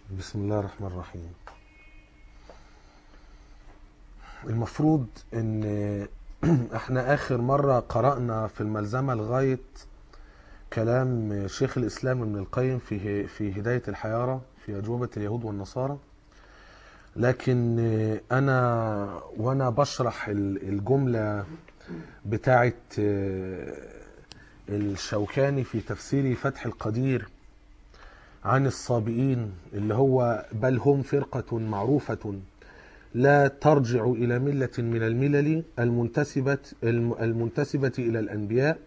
بسم الله الرحمن الرحيم المفروض ان احنا اخر مرة قرأنا في الملزمة لغاية كلام شيخ الاسلام ابن القيم في في هداية الحيارى في اجوبة اليهود والنصارى لكن انا وانا بشرح ال- الجملة بتاعت الشوكاني في تفسير فتح القدير عن الصابئين اللي هو بل هم فرقة معروفة لا ترجع إلى ملة من الملل المنتسبة الم- المنتسبة إلى الأنبياء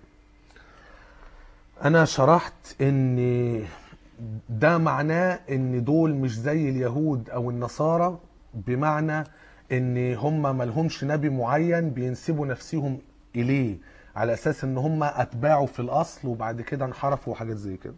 أنا شرحت إن ده معناه إن دول مش زي اليهود أو النصارى بمعنى إن هم ملهمش نبي معين بينسبوا نفسهم إليه على أساس إن هم أتباعه في الأصل وبعد كده انحرفوا وحاجات زي كده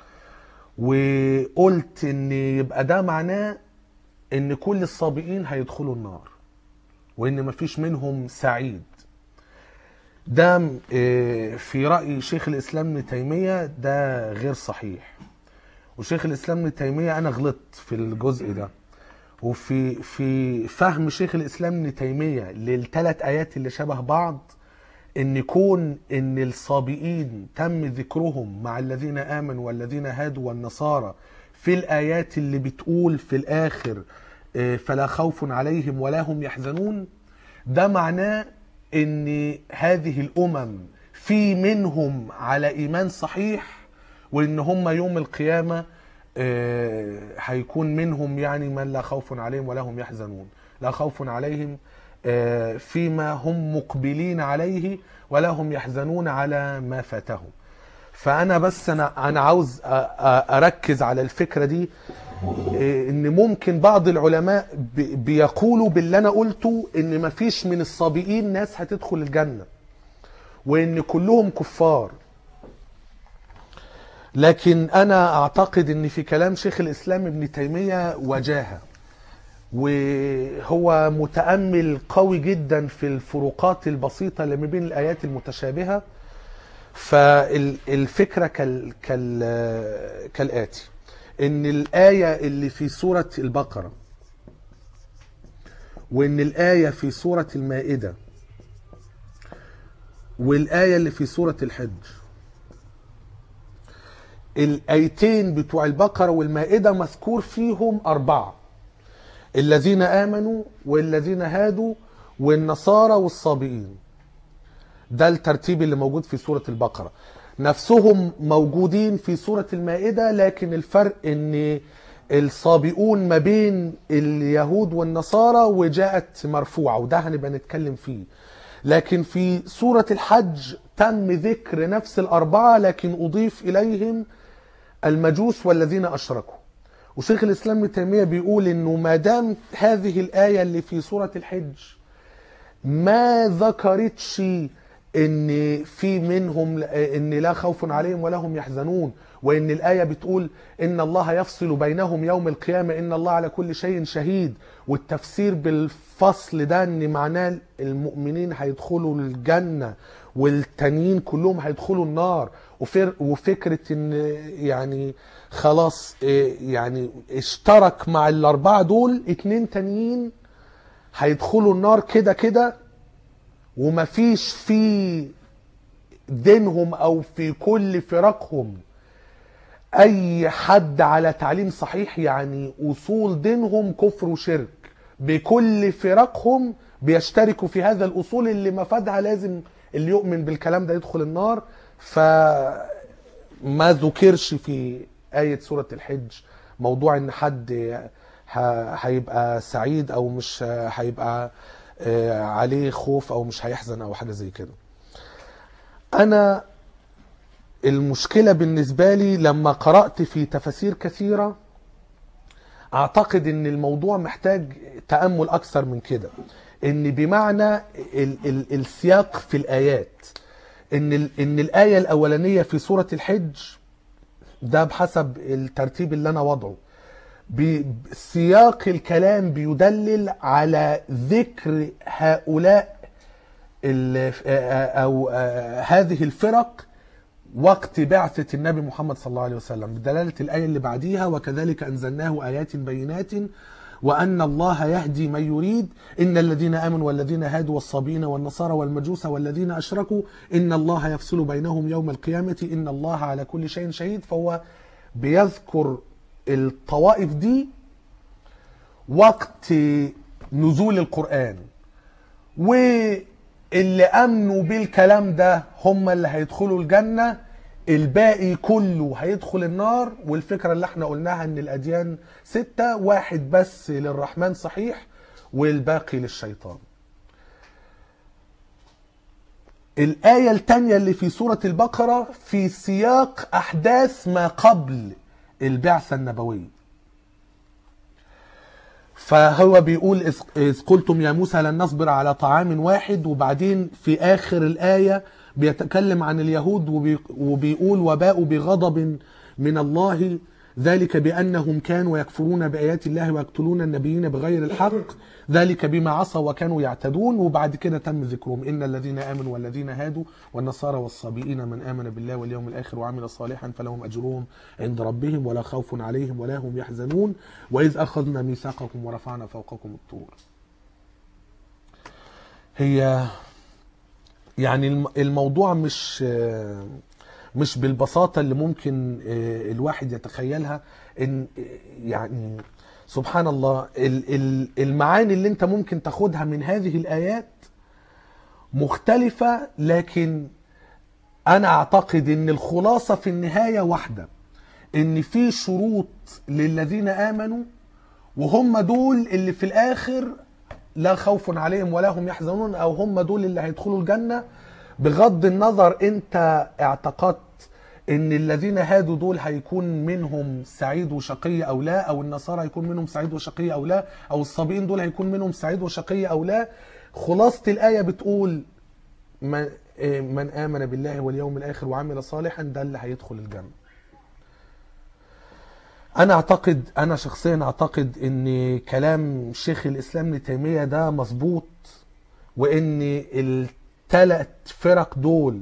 وقلت ان يبقى ده معناه ان كل السابقين هيدخلوا النار وان مفيش منهم سعيد ده آه، في رأي شيخ الإسلام ابن تيمية ده غير صحيح وشيخ الإسلام ابن تيمية أنا غلطت في الجزء ده وفي في فهم شيخ الإسلام ابن تيمية للثلاث آيات اللي شبه بعض ان يكون ان الصابئين تم ذكرهم مع الذين امنوا والذين هادوا والنصارى في الايات اللي بتقول في الاخر آه، فلا خوف عليهم ولا هم يحزنون ده معناه ان هذه الامم في منهم على ايمان صحيح وان هم يوم القيامه آه، هيكون منهم يعني من لا خوف عليهم ولا هم يحزنون لا خوف عليهم آه، فيما هم مقبلين عليه ولا هم يحزنون على ما فاتهم فانا بس انا انا عاوز أ- أ- اركز على الفكره دي آه، ان ممكن بعض العلماء ب- بيقولوا باللي انا قلته ان مفيش من السابقين ناس هتدخل الجنه وان كلهم كفار لكن انا اعتقد ان في كلام شيخ الاسلام ابن تيميه وجاهه وهو متامل قوي جدا في الفروقات البسيطه اللي ما بين الايات المتشابهه فالفكره كال كال كالاتي ان الايه اللي في سوره البقره وان الايه في سوره المائده والايه اللي في سوره الحج الايتين بتوع البقره والمائده مذكور فيهم اربعه الذين امنوا والذين هادوا والنصارى والصابئين ده الترتيب اللي موجود في سوره البقره نفسهم موجودين في سوره المائده لكن الفرق ان الصابئون ما بين اليهود والنصارى وجاءت مرفوعه وده هنبقى نتكلم فيه لكن في سوره الحج تم ذكر نفس الاربعه لكن اضيف اليهم المجوس والذين اشركوا وشيخ الاسلام ابن تيميه بيقول انه ما دام هذه الايه اللي في سوره الحج ما ذكرتش ان في منهم ان لا خوف عليهم ولا هم يحزنون وان الايه بتقول ان الله يفصل بينهم يوم القيامه ان الله على كل شيء شهيد والتفسير بالفصل ده ان معناه المؤمنين هيدخلوا الجنه والتانيين كلهم هيدخلوا النار وفر وفكره ان يعني خلاص إيه يعني اشترك مع الاربعه دول اتنين تانيين هيدخلوا النار كده كده ومفيش في دينهم او في كل فرقهم اي حد على تعليم صحيح يعني اصول دينهم كفر وشرك بكل فرقهم بيشتركوا في هذا الاصول اللي مفادها لازم اللي يؤمن بالكلام ده يدخل النار فما ذكرش في آية سورة الحج موضوع ان حد ه- هيبقى سعيد او مش هيبقى آه، عليه خوف او مش هيحزن او حاجة زي كده انا المشكلة بالنسبة لي لما قرأت في تفاسير كثيرة اعتقد ان الموضوع محتاج تأمل اكثر من كده ان بمعنى ال ال السياق في الايات ان ال ان الايه الاولانيه في سوره الحج ده بحسب الترتيب اللي انا وضعه بسياق الكلام بيدلل على ذكر هؤلاء ال- او هذه الفرق وقت بعثة النبي محمد صلى الله عليه وسلم بدلالة الآية اللي بعديها وكذلك أنزلناه آيات بينات وأن الله يهدي من يريد إن الذين آمنوا والذين هادوا والصابين والنصارى والمجوس والذين أشركوا إن الله يفصل بينهم يوم القيامة إن الله على كل شيء شهيد فهو بيذكر الطوائف دي وقت نزول القرآن واللي امنوا بالكلام ده هم اللي هيدخلوا الجنه الباقي كله هيدخل النار والفكره اللي احنا قلناها ان الاديان سته واحد بس للرحمن صحيح والباقي للشيطان الآية التانية اللي في سورة البقرة في سياق أحداث ما قبل البعثة النبوية فهو بيقول إذ إذ قلتم يا موسى لن نصبر على طعام واحد وبعدين في آخر الآية بيتكلم عن اليهود وبي وبيقول وباءوا بغضب من الله ذلك بأنهم كانوا يكفرون بآيات الله ويقتلون النبيين بغير الحق ذلك بما عصوا وكانوا يعتدون وبعد كده تم ذكرهم إن الذين آمنوا والذين هادوا والنصارى والصابئين من آمن بالله واليوم الآخر وعمل صالحا فلهم أجرهم عند ربهم ولا خوف عليهم ولا هم يحزنون وإذ أخذنا ميثاقكم ورفعنا فوقكم الطور هي يعني الم- الموضوع مش مش بالبساطة اللي ممكن الواحد يتخيلها ان يعني سبحان الله ال- ال- المعاني اللي انت ممكن تاخدها من هذه الآيات مختلفة لكن انا اعتقد ان الخلاصة في النهاية واحدة ان في شروط للذين امنوا وهم دول اللي في الاخر لا خوف عليهم ولا هم يحزنون او هم دول اللي هيدخلوا الجنة بغض النظر انت اعتقدت ان الذين هادوا دول هيكون منهم سعيد وشقي او لا او النصارى هيكون منهم سعيد وشقي او لا او الصابئين دول هيكون منهم سعيد وشقي او لا خلاصة الآية بتقول من, إيه، من آمن بالله واليوم الآخر وعمل صالحا ده اللي هيدخل الجنة انا اعتقد انا شخصيا اعتقد ان كلام شيخ الاسلام ابن تيميه ده مظبوط وان الثلاث فرق دول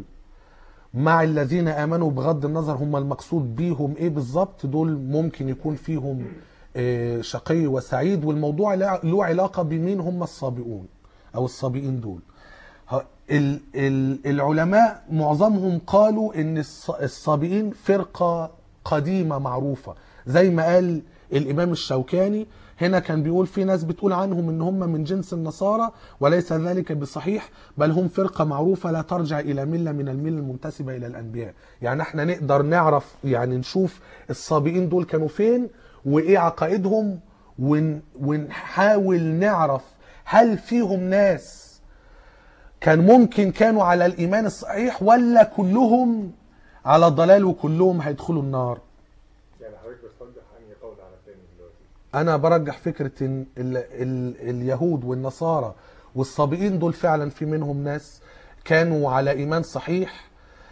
مع الذين امنوا بغض النظر هم المقصود بيهم ايه بالظبط دول ممكن يكون فيهم آه، شقي وسعيد والموضوع له له علاقه بمين هم الصابئون او الصابئين دول ه- ال- ال- العلماء معظمهم قالوا ان الص- الصابئين فرقه قديمه معروفه زي ما قال الامام الشوكاني هنا كان بيقول في ناس بتقول عنهم ان هم من جنس النصارى وليس ذلك بصحيح بل هم فرقه معروفه لا ترجع الى مله من المله المنتسبه الى الانبياء يعني احنا نقدر نعرف يعني نشوف الصابئين دول كانوا فين وايه عقائدهم ون ونحاول نعرف هل فيهم ناس كان ممكن كانوا على الايمان الصحيح ولا كلهم على ضلال وكلهم هيدخلوا النار يعني حضرتك بترجح انهي قول على الثاني دلوقتي انا برجح فكره ان ال ال اليهود والنصارى والصابئين دول فعلا في منهم ناس كانوا على ايمان صحيح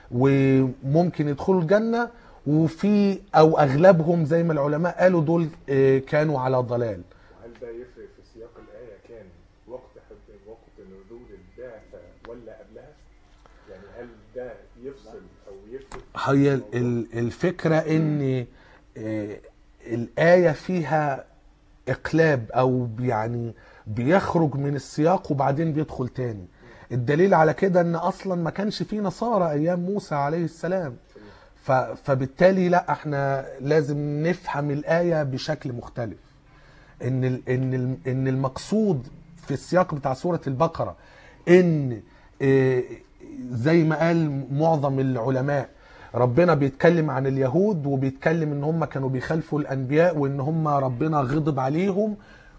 وممكن يدخلوا الجنه وفي او اغلبهم زي ما العلماء قالوا دول آه، كانوا على ضلال وهل ده يفرق في سياق الآية كان وقت حب وقت نزول البعثة ولا قبلها؟ يعني هل ده يفصل أو يفرق؟ في هي الموضوع؟ ال- الفكرة ان آه، الآية فيها إقلاب أو يعني بيخرج من السياق وبعدين بيدخل تاني الدليل على كده ان اصلا ما كانش فيه نصارى ايام موسى عليه السلام ف- فبالتالي لا احنا لازم نفهم الآية بشكل مختلف ان ال- ان ال- ان المقصود في السياق بتاع سوره البقره ان آه، زي ما قال معظم العلماء ربنا بيتكلم عن اليهود وبيتكلم ان هم كانوا بيخالفوا الانبياء وان هم ربنا غضب عليهم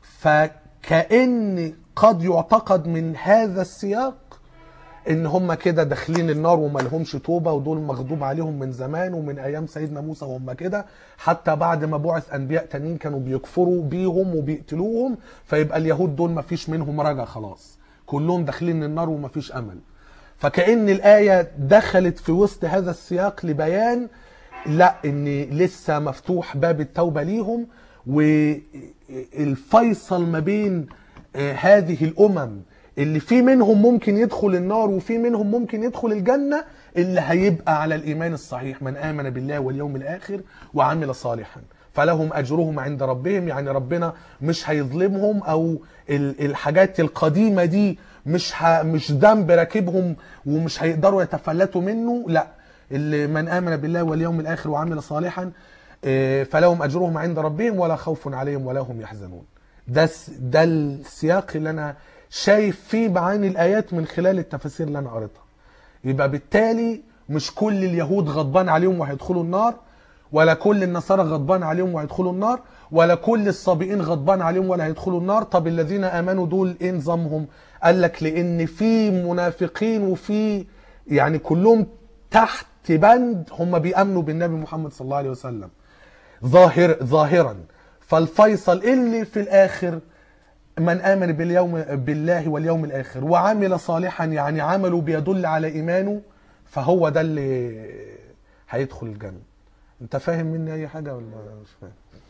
فكأن قد يعتقد من هذا السياق ان هم كده داخلين النار وما لهمش توبه ودول مغضوب عليهم من زمان ومن ايام سيدنا موسى وهم كده حتى بعد ما بعث انبياء تانيين كانوا بيكفروا بيهم وبيقتلوهم فيبقى اليهود دول ما فيش منهم رجا خلاص كلهم داخلين النار وما فيش امل فكأن الآية دخلت في وسط هذا السياق لبيان لا ان لسه مفتوح باب التوبة ليهم والفيصل ما بين آه، هذه الأمم اللي في منهم ممكن يدخل النار وفي منهم ممكن يدخل الجنة اللي هيبقى على الإيمان الصحيح من آمن بالله واليوم الآخر وعمل صالحا فلهم أجرهم عند ربهم يعني ربنا مش هيظلمهم أو ال- الحاجات القديمة دي مش ه... مش ذنب راكبهم ومش هيقدروا يتفلتوا منه لا اللي من آمن بالله واليوم الآخر وعمل صالحا آه، فلهم أجرهم عند ربهم ولا خوف عليهم ولا هم يحزنون ده الس- ده السياق اللي أنا شايف فيه معاني الآيات من خلال التفاسير اللي أنا قريتها يبقى بالتالي مش كل اليهود غضبان عليهم وهيدخلوا النار ولا كل النصارى غضبان عليهم وهيدخلوا النار ولا كل الصابئين غضبان عليهم ولا هيدخلوا النار طب الذين امنوا دول ايه نظامهم قال لك لان في منافقين وفي يعني كلهم تحت بند هم بيامنوا بالنبي محمد صلى الله عليه وسلم ظاهر ظاهرا فالفيصل اللي في الاخر من آمن باليوم بالله واليوم الآخر وعمل صالحا يعني عمله بيدل على إيمانه فهو ده اللي هيدخل الجنة انت فاهم مني اي حاجة ولا مش فاهم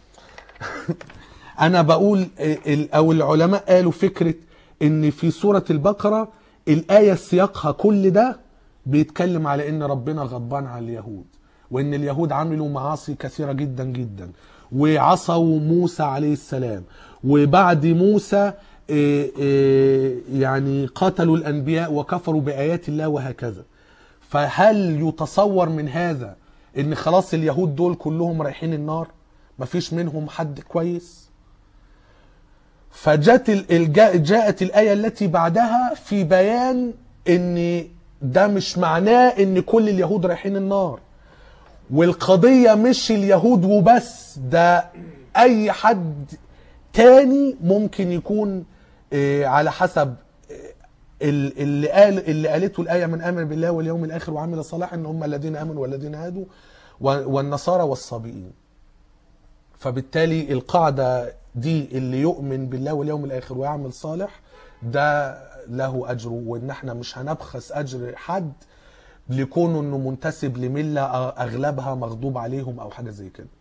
انا بقول ال- او العلماء قالوا فكرة ان في سورة البقرة الآية سياقها كل ده بيتكلم على ان ربنا غضبان على اليهود وان اليهود عملوا معاصي كثيرة جدا جدا وعصوا موسى عليه السلام وبعد موسى إيه إيه يعني قتلوا الانبياء وكفروا بايات الله وهكذا فهل يتصور من هذا ان خلاص اليهود دول كلهم رايحين النار مفيش منهم حد كويس فجاءت ال- الجا- جاءت الآية التي بعدها في بيان ان ده مش معناه ان كل اليهود رايحين النار والقضية مش اليهود وبس ده اي حد تاني ممكن يكون آه، على حسب آه، ال- اللي قال اللي قالته الآية من آمن بالله واليوم الآخر وعمل صالحا ان هم الذين آمنوا والذين هادوا و- والنصارى والصابئين فبالتالي القاعدة دي اللي يؤمن بالله واليوم الآخر ويعمل صالح ده له أجره وإن احنا مش هنبخس أجر حد لكونه إنه منتسب لملة أغلبها مغضوب عليهم أو حاجة زي كده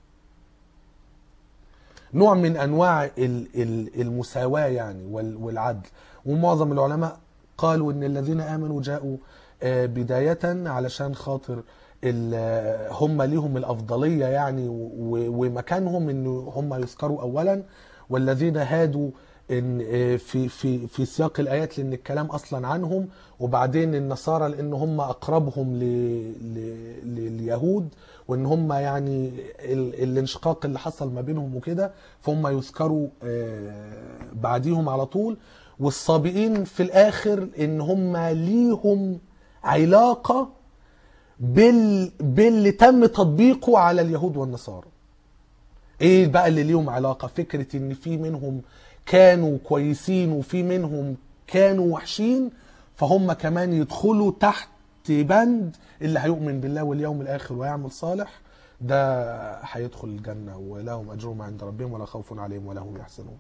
نوع من أنواع ال- ال- المساواة يعني وال- والعدل ومعظم العلماء قالوا إن الذين آمنوا جاءوا آه، بداية علشان خاطر ال- هم ليهم الأفضلية يعني و- ومكانهم إن هم يذكروا أولا والذين هادوا إن آه، في في في سياق الآيات لأن الكلام أصلا عنهم وبعدين النصارى لأن هم أقربهم ل- ل- لليهود وإن هم يعني ال- الانشقاق اللي حصل ما بينهم وكده فهم يذكروا آه، بعديهم على طول والصابئين في الآخر إن هم ليهم علاقة بال... باللي تم تطبيقه على اليهود والنصارى ايه بقى اللي ليهم علاقة فكرة ان في منهم كانوا كويسين وفي منهم كانوا وحشين فهم كمان يدخلوا تحت بند اللي هيؤمن بالله واليوم الاخر ويعمل صالح ده هيدخل الجنة ولهم اجرهم عند ربهم ولا خوف عليهم ولا هم يحزنون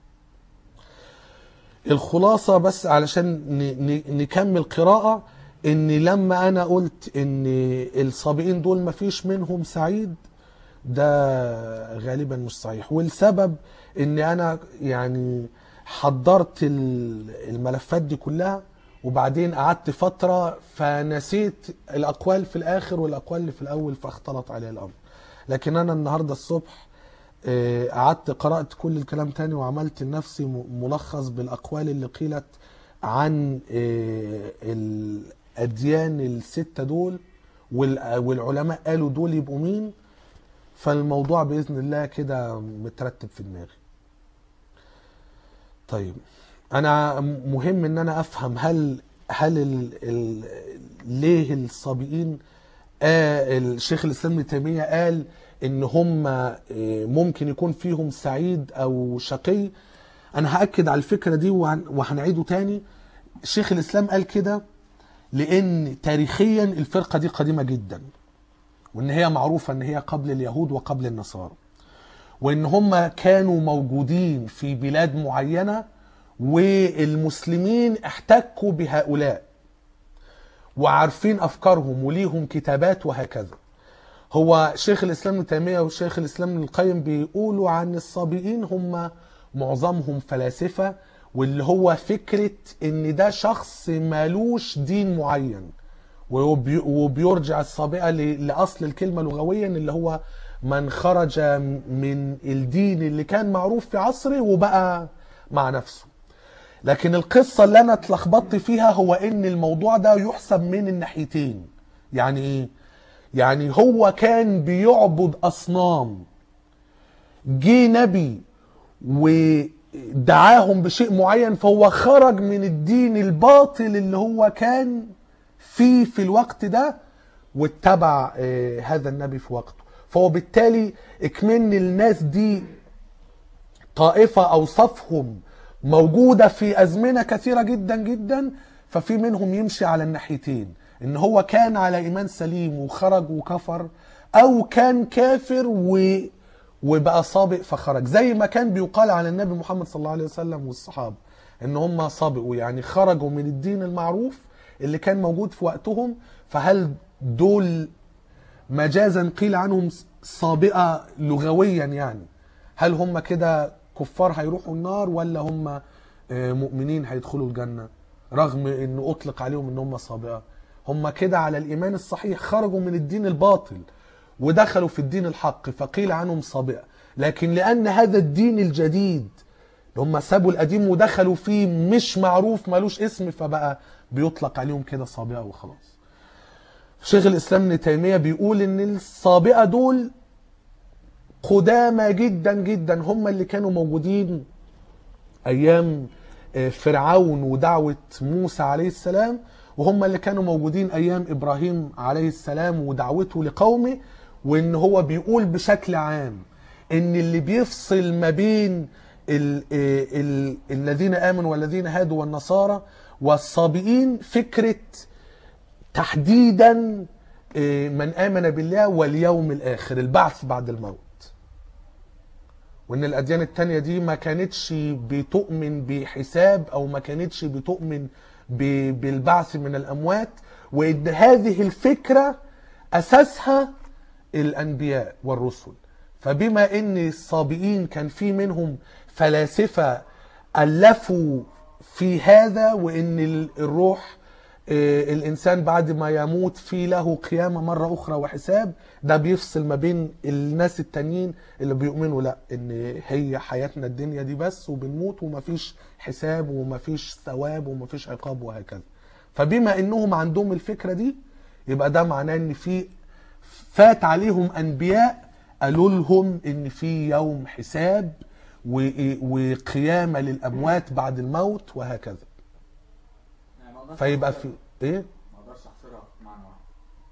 الخلاصة بس علشان ن- ن- نكمل قراءة ان لما انا قلت ان الصابئين دول مفيش منهم سعيد ده غالبا مش صحيح والسبب ان انا يعني حضرت ال- الملفات دي كلها وبعدين قعدت فترة فنسيت الأقوال في الآخر والأقوال اللي في الأول فاختلط عليه الأمر لكن أنا النهاردة الصبح آه، قعدت قرأت كل الكلام تاني وعملت لنفسي م- ملخص بالأقوال اللي قيلت عن آه، الأديان الستة دول وال- والعلماء قالوا دول يبقوا مين فالموضوع بإذن الله كده مترتب في دماغي طيب انا مهم ان انا افهم هل هل ال ال ليه الصابئين آه الشيخ الاسلام ابن تيميه قال ان هم آه، ممكن يكون فيهم سعيد او شقي انا هاكد على الفكره دي وهن- وهنعيده تاني شيخ الاسلام قال كده لان تاريخيا الفرقه دي قديمه جدا وان هي معروفه ان هي قبل اليهود وقبل النصارى وان هم كانوا موجودين في بلاد معينه والمسلمين احتكوا بهؤلاء وعارفين افكارهم وليهم كتابات وهكذا هو شيخ الاسلام ابن تيميه وشيخ الاسلام ابن القيم بيقولوا عن الصابئين هم معظمهم فلاسفه واللي هو فكرة ان ده شخص مالوش دين معين وبي- وبيرجع السابقة ل- لأصل الكلمة لغويا اللي هو من خرج من الدين اللي كان معروف في عصره وبقى مع نفسه لكن القصة اللي أنا اتلخبطت فيها هو إن الموضوع ده يحسب من الناحيتين يعني إيه؟ يعني هو كان بيعبد أصنام جه نبي ودعاهم بشيء معين فهو خرج من الدين الباطل اللي هو كان فيه في الوقت ده واتبع آه، هذا النبي في وقته فهو بالتالي اكمن الناس دي طائفة أو صفهم موجودة في أزمنة كثيرة جدا جدا ففي منهم يمشي على الناحيتين إن هو كان على إيمان سليم وخرج وكفر أو كان كافر و... وبقى سابق فخرج زي ما كان بيقال على النبي محمد صلى الله عليه وسلم والصحابة إن هم سابقوا يعني خرجوا من الدين المعروف اللي كان موجود في وقتهم فهل دول مجازا قيل عنهم سابقة لغويا يعني هل هم كده كفار هيروحوا النار ولا هم آه، مؤمنين هيدخلوا الجنة رغم انه اطلق عليهم ان هم سابقة هم كده على الايمان الصحيح خرجوا من الدين الباطل ودخلوا في الدين الحق فقيل عنهم سابقة لكن لان هذا الدين الجديد اللي هم سابوا القديم ودخلوا فيه مش معروف ملوش اسم فبقى بيطلق عليهم كده سابقة وخلاص شيخ الاسلام ابن تيميه بيقول ان السابقه دول قدامى جدا جدا هم اللي كانوا موجودين ايام آه، فرعون ودعوه موسى عليه السلام وهم اللي كانوا موجودين ايام ابراهيم عليه السلام ودعوته لقومه وان هو بيقول بشكل عام ان اللي بيفصل ما بين ال ال ال الذين امنوا والذين هادوا والنصارى والصابئين فكره تحديدا آه، من آمن بالله واليوم الآخر البعث بعد الموت وإن الأديان التانية دي ما كانتش بتؤمن بحساب أو ما كانتش بتؤمن ب- بالبعث من الأموات وإن هذه الفكرة أساسها الأنبياء والرسل فبما إن السابقين كان في منهم فلاسفة ألفوا في هذا وإن ال- الروح آه، الانسان بعد ما يموت في له قيامه مره اخرى وحساب ده بيفصل ما بين الناس التانيين اللي بيؤمنوا لا ان هي حياتنا الدنيا دي بس وبنموت ومفيش حساب ومفيش ثواب ومفيش عقاب وهكذا فبما انهم عندهم الفكره دي يبقى ده معناه ان في فات عليهم انبياء قالوا لهم ان في يوم حساب و- وقيامه للاموات بعد الموت وهكذا يعني ما اقدرش فيبقى أحصرها- في ايه ما اقدرش احصرها في معنى واحد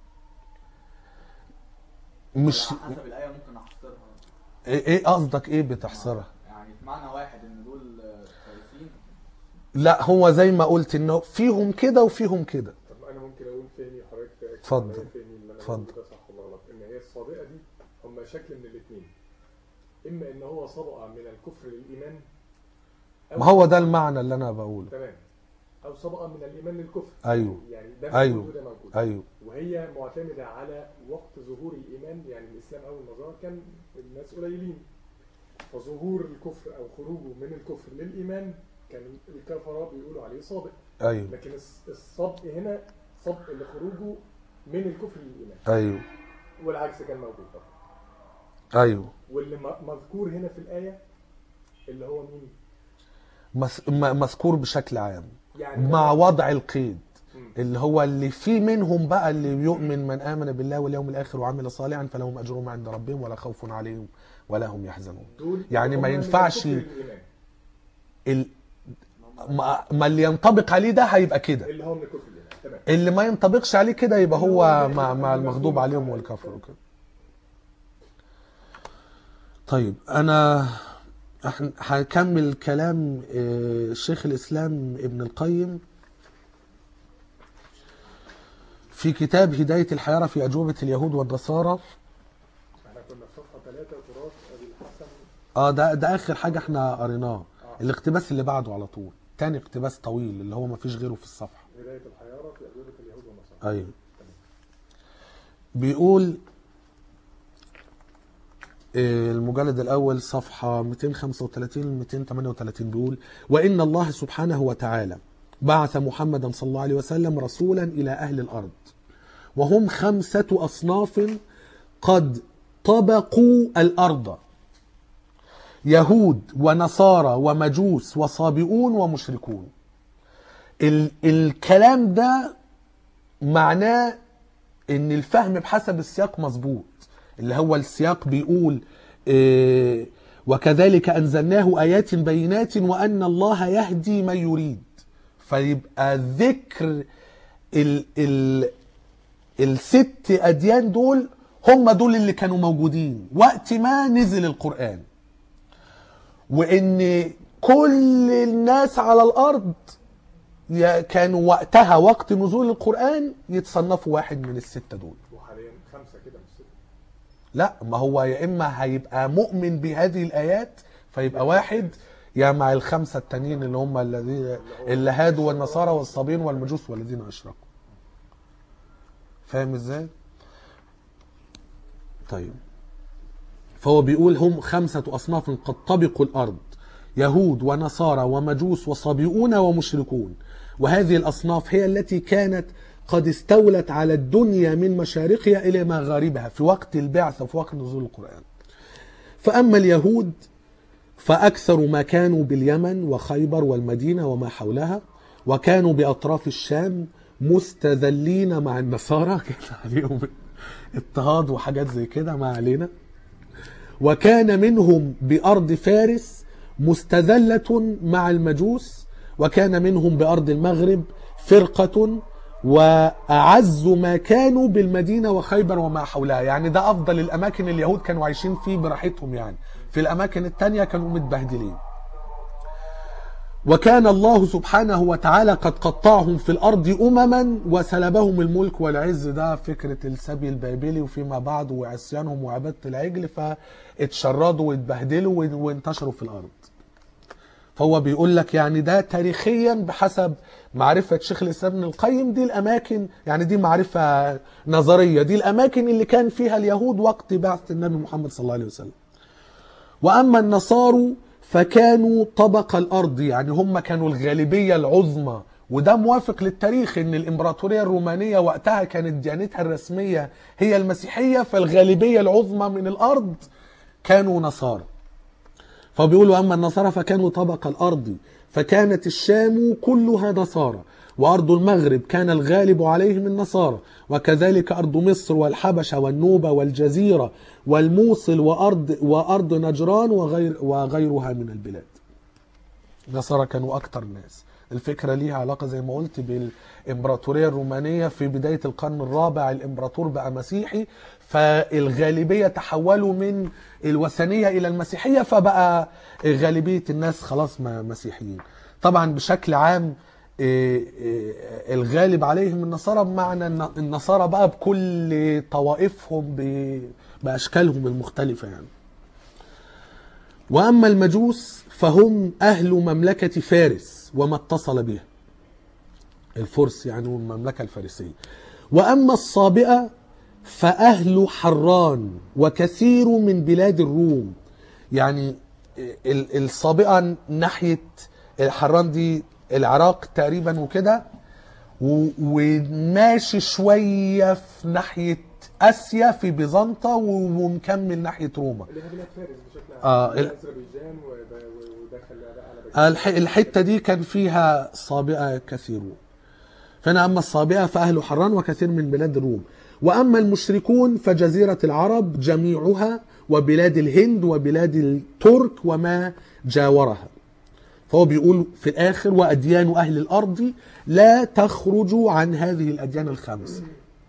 مش على حسب الايه ممكن احصرها ايه إيه قصدك ايه بتحصرها يعني في معنى واحد ان دول آه، كويسين لا هو زي ما قلت انه فيهم كده وفيهم كده طب انا ممكن اقول تاني حضرتك اتفضل. تاني اللي انا اتفضل. بقوله ده صح ولا غلط ان هي السابقه دي هم شكل من الاثنين اما ان هو سبق من الكفر للايمان أو- ما هو ده المعنى اللي انا بقوله تمام او سبق من الايمان للكفر أيوه. يعني ده موجود ايوه وده موجود ايوه وهي معتمده على وقت ظهور الايمان يعني الاسلام اول ما ظهر كان الناس قليلين فظهور الكفر او خروجه من الكفر للايمان كان الكفره بيقولوا عليه سابق ايوه لكن الس- السبق هنا سبق لخروجه من الكفر للايمان ايوه والعكس كان موجود برضه ايوه واللي م- مذكور هنا في الايه اللي هو مين؟ مس- م- مذكور بشكل عام يعني مع وضع القيد مم. اللي هو اللي في منهم بقى اللي بيؤمن من امن بالله واليوم الاخر وعمل صالحا فلهم اجرهم عند ربهم ولا خوف عليهم ولا هم يحزنون دول يعني ما هم من ينفعش الكفر للإيمان. ال... ما... ما اللي ينطبق عليه ده هيبقى كده اللي هو من الكفر للايمان تمام اللي ما ينطبقش عليه كده يبقى هو اللي هو مع, مع المغضوب المغضوب عليهم عليه. والكفر وكده طيب انا إحنا هنكمل كلام آه، شيخ الاسلام ابن القيم في كتاب هداية الحيارى في أجوبة اليهود والنصارى احنا كنا في صفحه ثلاثه تراث ابي الحسن اه ده ده آخر حاجة احنا قريناه الاقتباس اللي بعده على طول تاني اقتباس طويل اللي هو مفيش غيره في الصفحة هدايه الحياره في اجوبه اليهود والنصارى ايوه بيقول آه، المجلد الأول صفحة 235 238 بيقول وإن الله سبحانه وتعالى بعث محمدا صلى الله عليه وسلم رسولا إلى أهل الأرض وهم خمسة أصناف قد طبقوا الأرض يهود ونصارى ومجوس وصابئون ومشركون ال الكلام ده معناه ان الفهم بحسب السياق مظبوط اللي هو السياق بيقول إيه وكذلك انزلناه ايات بينات وان الله يهدي من يريد فيبقى ذكر ال ال الست اديان دول هم دول اللي كانوا موجودين وقت ما نزل القران وان كل الناس على الارض يا- كانوا وقتها وقت نزول القرآن يتصنفوا واحد من الستة دول وحاليا خمسه كده مش سته لا ما هو يا إما هيبقى مؤمن بهذه الآيات فيبقى واحد يا مع الخمسة التانيين اللي هم الذين اللي هادوا والنصارى والصابين والمجوس والذين أشركوا فاهم ازاي؟ طيب فهو بيقول هم خمسة أصناف قد طبقوا الأرض يهود ونصارى ومجوس وصابئون ومشركون وهذه الأصناف هي التي كانت قد استولت على الدنيا من مشارقها إلى مغاربها في وقت البعثة في وقت نزول القرآن فأما اليهود فأكثر ما كانوا باليمن وخيبر والمدينة وما حولها وكانوا بأطراف الشام مستذلين مع النصارى كان عليهم اضطهاد وحاجات زي كده ما علينا وكان منهم بأرض فارس مستذلة مع المجوس وكان منهم بأرض المغرب فرقة وأعز ما كانوا بالمدينة وخيبر وما حولها يعني ده أفضل الأماكن اليهود كانوا عايشين فيه براحتهم يعني في الأماكن التانية كانوا متبهدلين وكان الله سبحانه وتعالى قد قطعهم في الأرض أمما وسلبهم الملك والعز ده فكرة السبي البابلي وفيما بعد وعصيانهم وعبادة العجل فاتشردوا واتبهدلوا وانتشروا في الأرض فهو بيقول لك يعني ده تاريخيا بحسب معرفة شيخ الإسلام ابن القيم دي الأماكن يعني دي معرفة نظرية دي الأماكن اللي كان فيها اليهود وقت بعث النبي محمد صلى الله عليه وسلم وأما النصارى فكانوا طبق الأرض يعني هم كانوا الغالبية العظمى وده موافق للتاريخ ان الامبراطوريه الرومانيه وقتها كانت ديانتها الرسميه هي المسيحيه فالغالبيه العظمى من الارض كانوا نصارى فبيقولوا أما النصارى فكانوا طبق الأرض فكانت الشام كلها نصارى وأرض المغرب كان الغالب عليهم النصارى وكذلك أرض مصر والحبشة والنوبة والجزيرة والموصل وأرض, وأرض نجران وغير وغيرها من البلاد النصارى كانوا أكتر الناس الفكرة ليها علاقة زي ما قلت بالإمبراطورية الرومانية في بداية القرن الرابع الإمبراطور بقى مسيحي فالغالبية تحولوا من الوثنية إلى المسيحية فبقى غالبية الناس خلاص ما مسيحيين طبعا بشكل عام إيه، إيه، الغالب عليهم النصارى بمعنى ان النصارى بقى بكل طوائفهم ب- باشكالهم المختلفه يعني واما المجوس فهم اهل مملكه فارس وما اتصل بها الفرس يعني والمملكه الفارسيه واما الصابئه فاهل حران وكثير من بلاد الروم يعني ال- الصابئه ناحيه الحران دي العراق تقريبا وكده و- وماشي شويه في ناحيه اسيا في بيزنطه و- ومكمل ناحيه روما اللي هي بلاد فارس بشكل عام آه، ال- اذربيجان وب- ودخل بقى على الح- الحته دي كان فيها صابئه كثيرون فانا اما الصابئه فاهل حران وكثير من بلاد الروم واما المشركون فجزيره العرب جميعها وبلاد الهند وبلاد الترك وما جاورها فهو بيقول في الاخر واديان اهل الارض لا تخرج عن هذه الاديان الخمس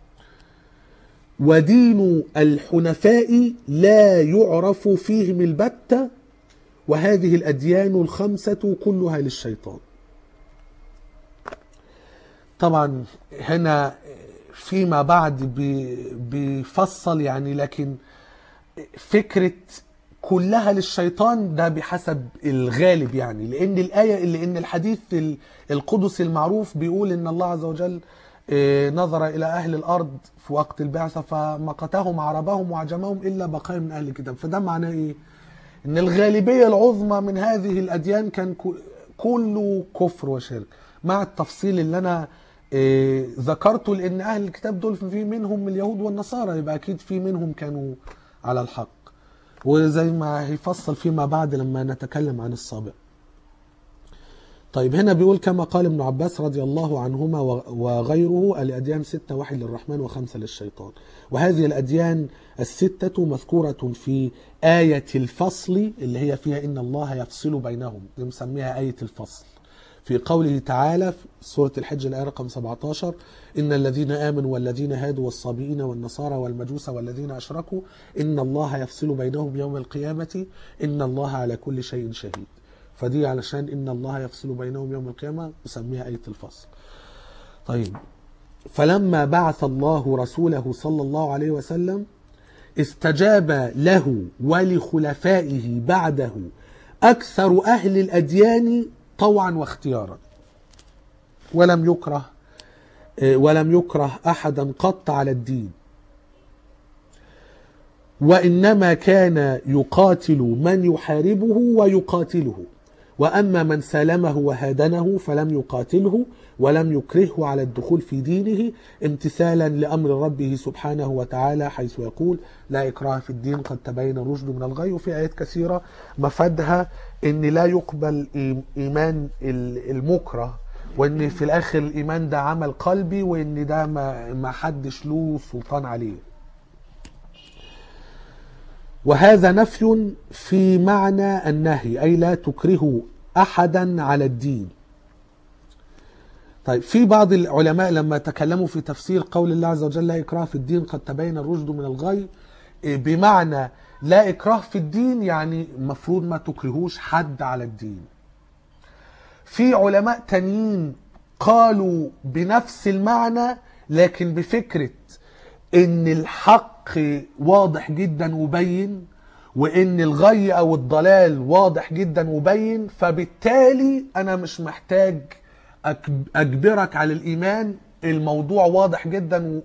ودين الحنفاء لا يعرف فيهم البتة وهذه الأديان الخمسة كلها للشيطان طبعا هنا فيما بعد بي- بيفصل يعني لكن فكرة كلها للشيطان ده بحسب الغالب يعني لأن الآية لأن الحديث ال- القدسي المعروف بيقول إن الله عز وجل إيه، نظر إلى أهل الأرض في وقت البعثة فمقتهم عربهم وعجمهم إلا بقايا من أهل الكتاب فده معناه إيه؟ إن الغالبية العظمى من هذه الأديان كان كو- كله كفر وشرك مع التفصيل اللي أنا إيه، ذكرته لأن أهل الكتاب دول في منهم اليهود والنصارى يبقى أكيد في منهم كانوا على الحق وزي ما هيفصل فيما بعد لما نتكلم عن السابق طيب هنا بيقول كما قال ابن عباس رضي الله عنهما و- وغيره الأديان ستة واحد للرحمن وخمسة للشيطان وهذه الأديان الستة مذكورة في آية الفصل اللي هي فيها إن الله يفصل بينهم دي مسميها آية الفصل في قوله تعالى في سورة الحج الآية رقم 17 إن الذين آمنوا والذين هادوا والصابئين والنصارى والمجوس والذين أشركوا إن الله يفصل بينهم يوم القيامة إن الله على كل شيء شهيد فدي علشان إن الله يفصل بينهم يوم القيامة نسميها آية الفصل طيب فلما بعث الله رسوله صلى الله عليه وسلم استجاب له ولخلفائه بعده أكثر أهل الأديان طوعا واختيارا ولم يكره ولم يكره أحدا قط على الدين وإنما كان يقاتل من يحاربه ويقاتله وأما من سالمه وهادنه فلم يقاتله ولم يكرهه على الدخول في دينه امتثالا لأمر ربه سبحانه وتعالى حيث يقول لا إكراه في الدين قد تبين الرشد من الغي وفي آيات كثيرة مفادها أن لا يقبل إيم- إيمان ال- المكره وأن في الآخر الإيمان ده عمل قلبي وأن ده ما ما حدش له سلطان عليه وهذا نفي في معنى النهي أي لا تكرهوا أحدا على الدين طيب في بعض العلماء لما تكلموا في تفسير قول الله عز وجل لا إكراه في الدين قد تبين الرشد من الغي إيه، بمعنى لا إكراه في الدين يعني مفروض ما تكرهوش حد على الدين في علماء تانيين قالوا بنفس المعنى لكن بفكرة ان الحق واضح جدا وبين وان الغي او الضلال واضح جدا وبين فبالتالي انا مش محتاج أك- اجبرك على الايمان الموضوع واضح جدا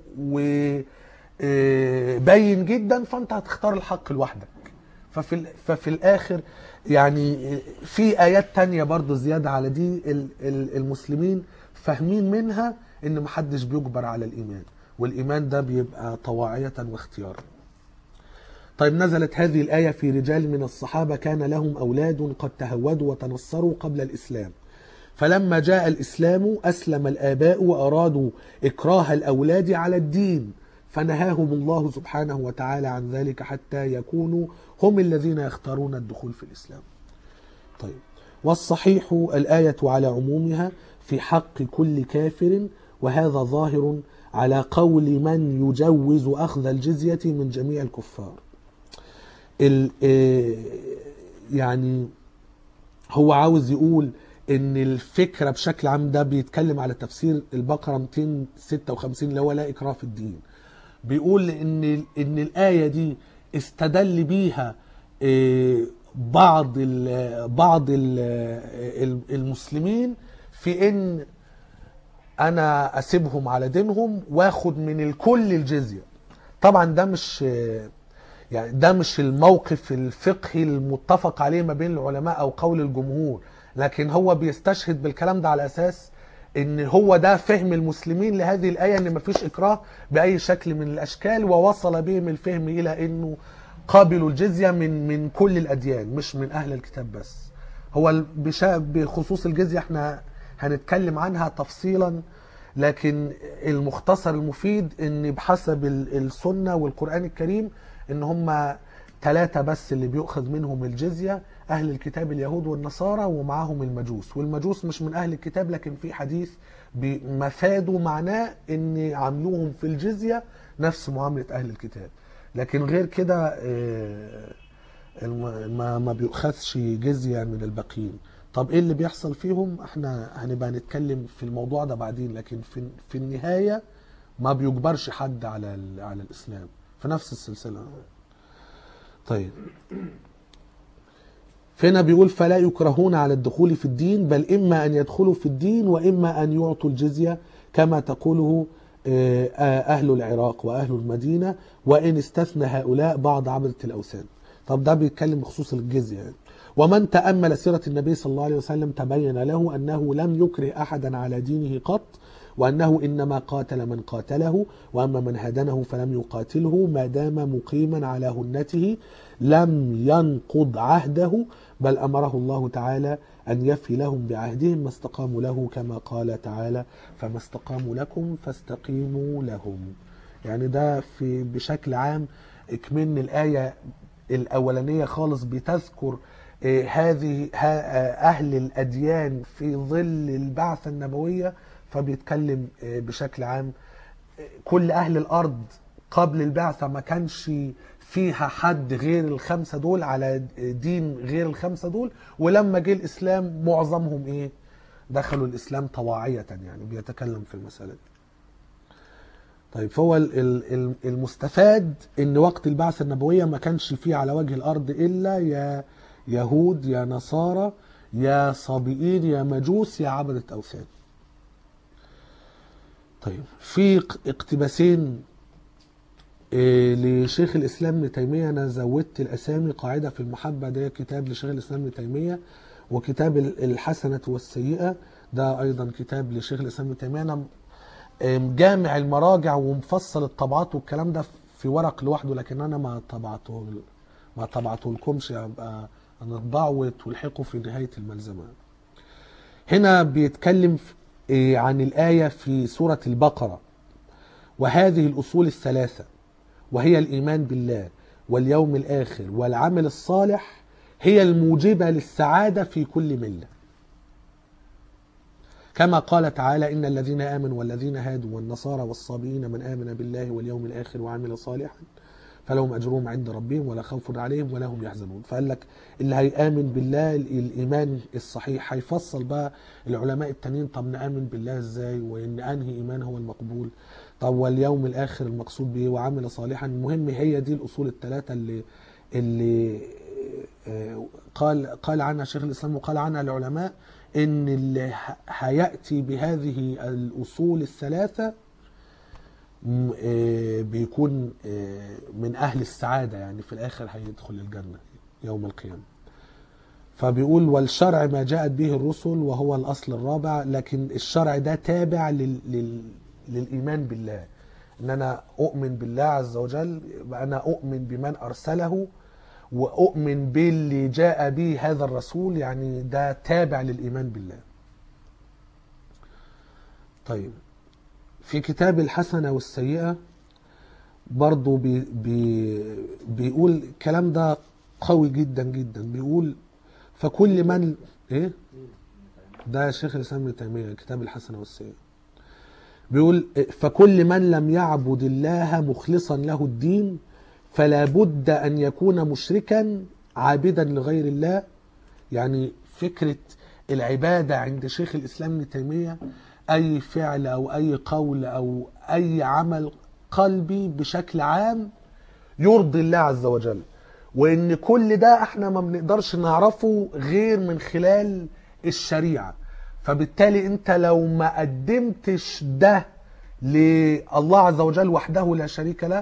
وبين جدا فانت هتختار الحق لوحدك ففي ال- ففي الاخر يعني في ايات تانية برضو زيادة على دي ال- ال- المسلمين فاهمين منها ان محدش بيجبر على الايمان والايمان ده بيبقى طواعية واختيارا طيب نزلت هذه الآية في رجال من الصحابة كان لهم أولاد قد تهودوا وتنصروا قبل الإسلام فلما جاء الإسلام أسلم الآباء وأرادوا إكراه الأولاد على الدين فنهاهم الله سبحانه وتعالى عن ذلك حتى يكونوا هم الذين يختارون الدخول في الإسلام طيب والصحيح الآية على عمومها في حق كل كافر وهذا ظاهر على قول من يجوز أخذ الجزية من جميع الكفار ال- آه، يعني هو عاوز يقول ان الفكره بشكل عام ده بيتكلم على تفسير البقره 256 اللي هو لا اكراه في الدين بيقول ان ان الايه دي استدل بيها آه، بعض ال بعض ال المسلمين في ان انا اسيبهم على دينهم واخد من الكل الجزيه طبعا ده مش يعني ده مش الموقف الفقهي المتفق عليه ما بين العلماء او قول الجمهور لكن هو بيستشهد بالكلام ده على اساس ان هو ده فهم المسلمين لهذه الايه ان مفيش اكراه باي شكل من الاشكال ووصل بهم الفهم الى انه قابلوا الجزيه من من كل الاديان مش من اهل الكتاب بس هو ال- بشا- بخصوص الجزيه احنا هنتكلم عنها تفصيلا لكن المختصر المفيد ان بحسب ال- السنه والقران الكريم ان هم ثلاثة بس اللي بيؤخذ منهم الجزية أهل الكتاب اليهود والنصارى ومعاهم المجوس والمجوس مش من أهل الكتاب لكن في حديث مفاده معناه إن عاملوهم في الجزية نفس معاملة أهل الكتاب لكن غير كده آه، الم- ما ما بيؤخذش جزية من الباقيين طب ايه اللي بيحصل فيهم احنا هنبقى نتكلم في الموضوع ده بعدين لكن في في النهاية ما بيجبرش حد على ال- على الاسلام في نفس السلسلة طيب فهنا بيقول فلا يكرهون على الدخول في الدين بل إما أن يدخلوا في الدين وإما أن يعطوا الجزية كما تقوله آه، آه، أهل العراق وأهل المدينة وإن استثنى هؤلاء بعض عبدة الأوثان طب ده بيتكلم بخصوص الجزية يعني. ومن تأمل سيرة النبي صلى الله عليه وسلم تبين له أنه لم يكره أحدا على دينه قط وأنه إنما قاتل من قاتله وأما من هدنه فلم يقاتله ما دام مقيما على هنته لم ينقض عهده بل أمره الله تعالى أن يفي لهم بعهدهم ما استقاموا له كما قال تعالى فما استقاموا لكم فاستقيموا لهم يعني ده في بشكل عام اكمن الآية الأولانية خالص بتذكر آه، هذه ها- آه، أهل الأديان في ظل البعثة النبوية فبيتكلم آه، بشكل عام آه، كل أهل الأرض قبل البعثة ما كانش فيها حد غير الخمسة دول على دين غير الخمسة دول ولما جه الإسلام معظمهم إيه دخلوا الإسلام طواعية يعني بيتكلم في المسألة دي طيب فهو ال- ال- ال- المستفاد ان وقت البعثة النبوية ما كانش فيه على وجه الارض الا يا يهود يا نصارى يا صابئين يا مجوس يا عبدة اوثان طيب في ق- اقتباسين إيه، لشيخ الاسلام ابن تيميه انا زودت الاسامي قاعده في المحبه ده كتاب لشيخ الاسلام ابن تيميه وكتاب ال- الحسنه والسيئه ده ايضا كتاب لشيخ الاسلام ابن تيميه انا م- جامع المراجع ومفصل الطبعات والكلام ده في ورق لوحده لكن انا ما طبعته ما طبعته لكمش يبقى نطبعه وتلحقه في نهايه الملزمه هنا بيتكلم في- إيه، عن الايه في سوره البقره وهذه الاصول الثلاثه وهي الايمان بالله واليوم الاخر والعمل الصالح هي الموجبه للسعاده في كل مله كما قال تعالى إن الذين آمنوا والذين هادوا والنصارى والصابئين من آمن بالله واليوم الآخر وعمل صالحا فلهم أجرهم عند ربهم ولا خوف عليهم ولا هم يحزنون فقال لك اللي هيآمن بالله الإيمان الصحيح هيفصل بقى العلماء التانيين طب نآمن بالله إزاي وإن أنهي إيمان هو المقبول طب واليوم الآخر المقصود به وعمل صالحا المهم هي دي الأصول الثلاثة اللي اللي آه، قال قال عنها شيخ الإسلام وقال عنها العلماء ان اللي ه- هياتي بهذه الاصول الثلاثه م- آه، بيكون آه، من اهل السعاده يعني في الاخر هيدخل الجنه يوم القيامه فبيقول والشرع ما جاءت به الرسل وهو الاصل الرابع لكن الشرع ده تابع لل... لل... للايمان بالله ان انا اؤمن بالله عز وجل يبقى انا اؤمن بمن ارسله واؤمن باللي جاء به هذا الرسول يعني ده تابع للايمان بالله طيب في كتاب الحسنه والسيئه برضو بي بي بيقول الكلام ده قوي جدا جدا بيقول فكل من ايه ده شيخ الاسلام ابن تيميه كتاب الحسنه والسيئه بيقول فكل من لم يعبد الله مخلصا له الدين فلا بد ان يكون مشركا عابدا لغير الله يعني فكره العباده عند شيخ الاسلام ابن تيميه اي فعل او اي قول او اي عمل قلبي بشكل عام يرضي الله عز وجل وان كل ده احنا ما بنقدرش نعرفه غير من خلال الشريعه فبالتالي انت لو ما قدمتش ده لله عز وجل وحده لا شريك له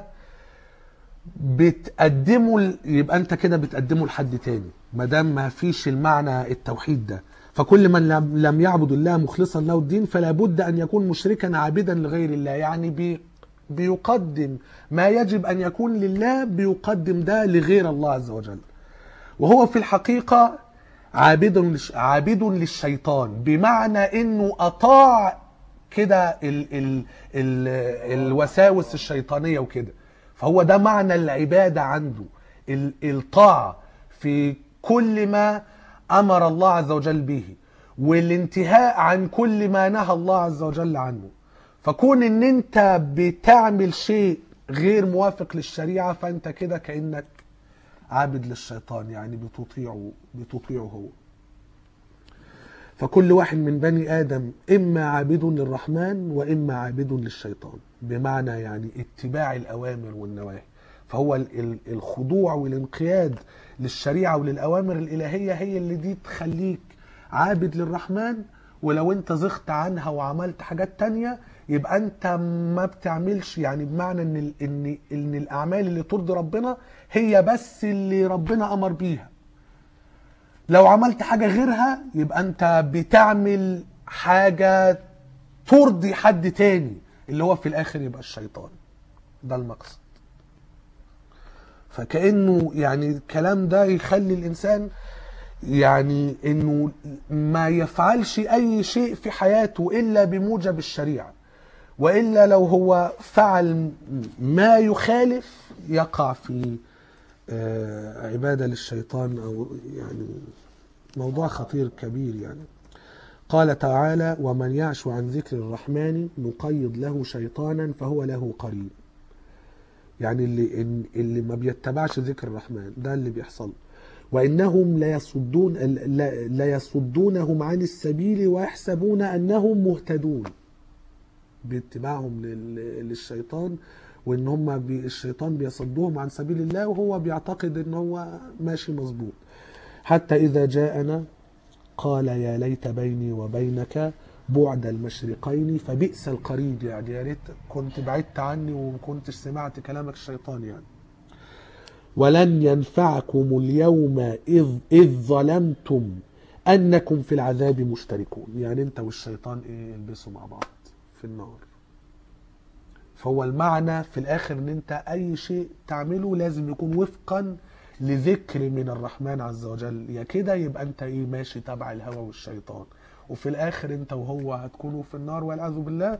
بتقدمه ل- يبقى انت كده بتقدمه لحد تاني ما دام ما فيش المعنى التوحيد ده فكل من لم- لم يعبد الله مخلصا له الدين فلا بد ان يكون مشركا عابدا لغير الله يعني بي بيقدم ما يجب ان يكون لله بيقدم ده لغير الله عز وجل وهو في الحقيقه عابد للش- عابد للشيطان بمعنى انه اطاع كده ال ال ال الوساوس الشيطانيه وكده فهو ده معنى العباده عنده ال- الطاعه في كل ما امر الله عز وجل به والانتهاء عن كل ما نهى الله عز وجل عنه فكون ان انت بتعمل شيء غير موافق للشريعه فانت كده كانك عابد للشيطان يعني بتطيعه بتطيعه هو فكل واحد من بني آدم إما عابد للرحمن وإما عابد للشيطان بمعنى يعني اتباع الأوامر والنواهي فهو ال- ال- الخضوع والانقياد للشريعة وللأوامر الإلهية هي اللي دي تخليك عابد للرحمن ولو انت زغت عنها وعملت حاجات تانية يبقى انت ما بتعملش يعني بمعنى ان ال- ان ان الاعمال اللي ترضي ربنا هي بس اللي ربنا امر بيها لو عملت حاجة غيرها يبقى انت بتعمل حاجة ترضي حد تاني اللي هو في الاخر يبقى الشيطان ده المقصد فكأنه يعني الكلام ده يخلي الإنسان يعني إنه ما يفعلش أي شيء في حياته إلا بموجب الشريعة وإلا لو هو فعل ما يخالف يقع في آه، عبادة للشيطان أو يعني موضوع خطير كبير يعني قال تعالى ومن يعش عن ذكر الرحمن نقيض له شيطانا فهو له قرين يعني اللي اللي ما بيتبعش ذكر الرحمن ده اللي بيحصل وانهم لا يصدون لا لا يصدونهم عن السبيل ويحسبون انهم مهتدون باتباعهم لل- للشيطان وان هم بي الشيطان بيصدهم عن سبيل الله وهو بيعتقد ان هو ماشي مظبوط حتى اذا جاءنا قال يا ليت بيني وبينك بعد المشرقين فبئس القرين يعني يا ريت كنت بعدت عني وما كنتش سمعت كلامك الشيطان يعني ولن ينفعكم اليوم إذ, إذ ظلمتم أنكم في العذاب مشتركون يعني أنت والشيطان إيه يلبسوا مع بعض في النار فهو المعنى في الآخر أن أنت أي شيء تعمله لازم يكون وفقا لذكر من الرحمن عز وجل يا كده يبقى أنت إيه ماشي تبع الهوى والشيطان وفي الآخر أنت وهو هتكونوا في النار والعياذ بالله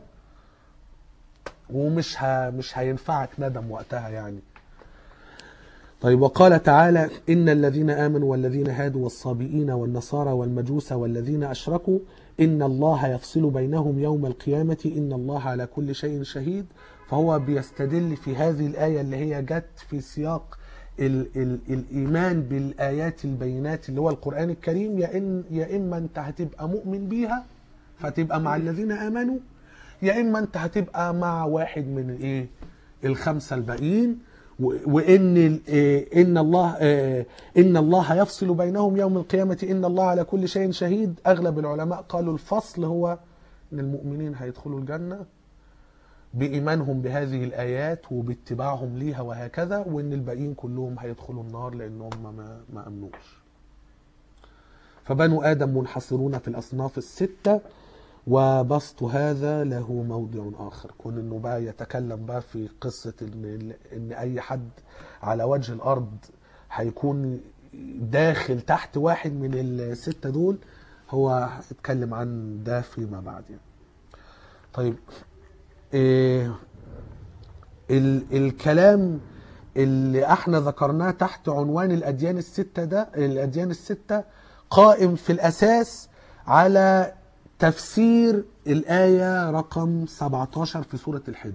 ومش ه... مش هينفعك ندم وقتها يعني طيب وقال تعالى إن الذين آمنوا والذين هادوا والصابئين والنصارى والمجوس والذين أشركوا إن الله يفصل بينهم يوم القيامة إن الله على كل شيء شهيد فهو بيستدل في هذه الآية اللي هي جت في سياق ال ال الإيمان بالآيات البينات اللي هو القرآن الكريم يا, إن يا إما أنت هتبقى مؤمن بيها فتبقى مع الذين آمنوا يا إما أنت هتبقى مع واحد من إيه الخمسة الباقيين و- وان ال- إيه ان الله إيه ان الله يفصل بينهم يوم القيامه ان الله على كل شيء شهيد اغلب العلماء قالوا الفصل هو ان المؤمنين هيدخلوا الجنه بايمانهم بهذه الايات وباتباعهم ليها وهكذا وان الباقيين كلهم هيدخلوا النار لانهم ما ما امنوش فبنو ادم منحصرون في الاصناف السته وبسط هذا له موضع اخر كون انه بقى يتكلم بقى في قصه ان ان اي حد على وجه الارض هيكون داخل تحت واحد من السته دول هو اتكلم عن ده فيما بعد يعني. طيب إيه ال الكلام اللي احنا ذكرناه تحت عنوان الاديان السته ده الاديان السته قائم في الاساس على تفسير الآية رقم 17 في سورة الحج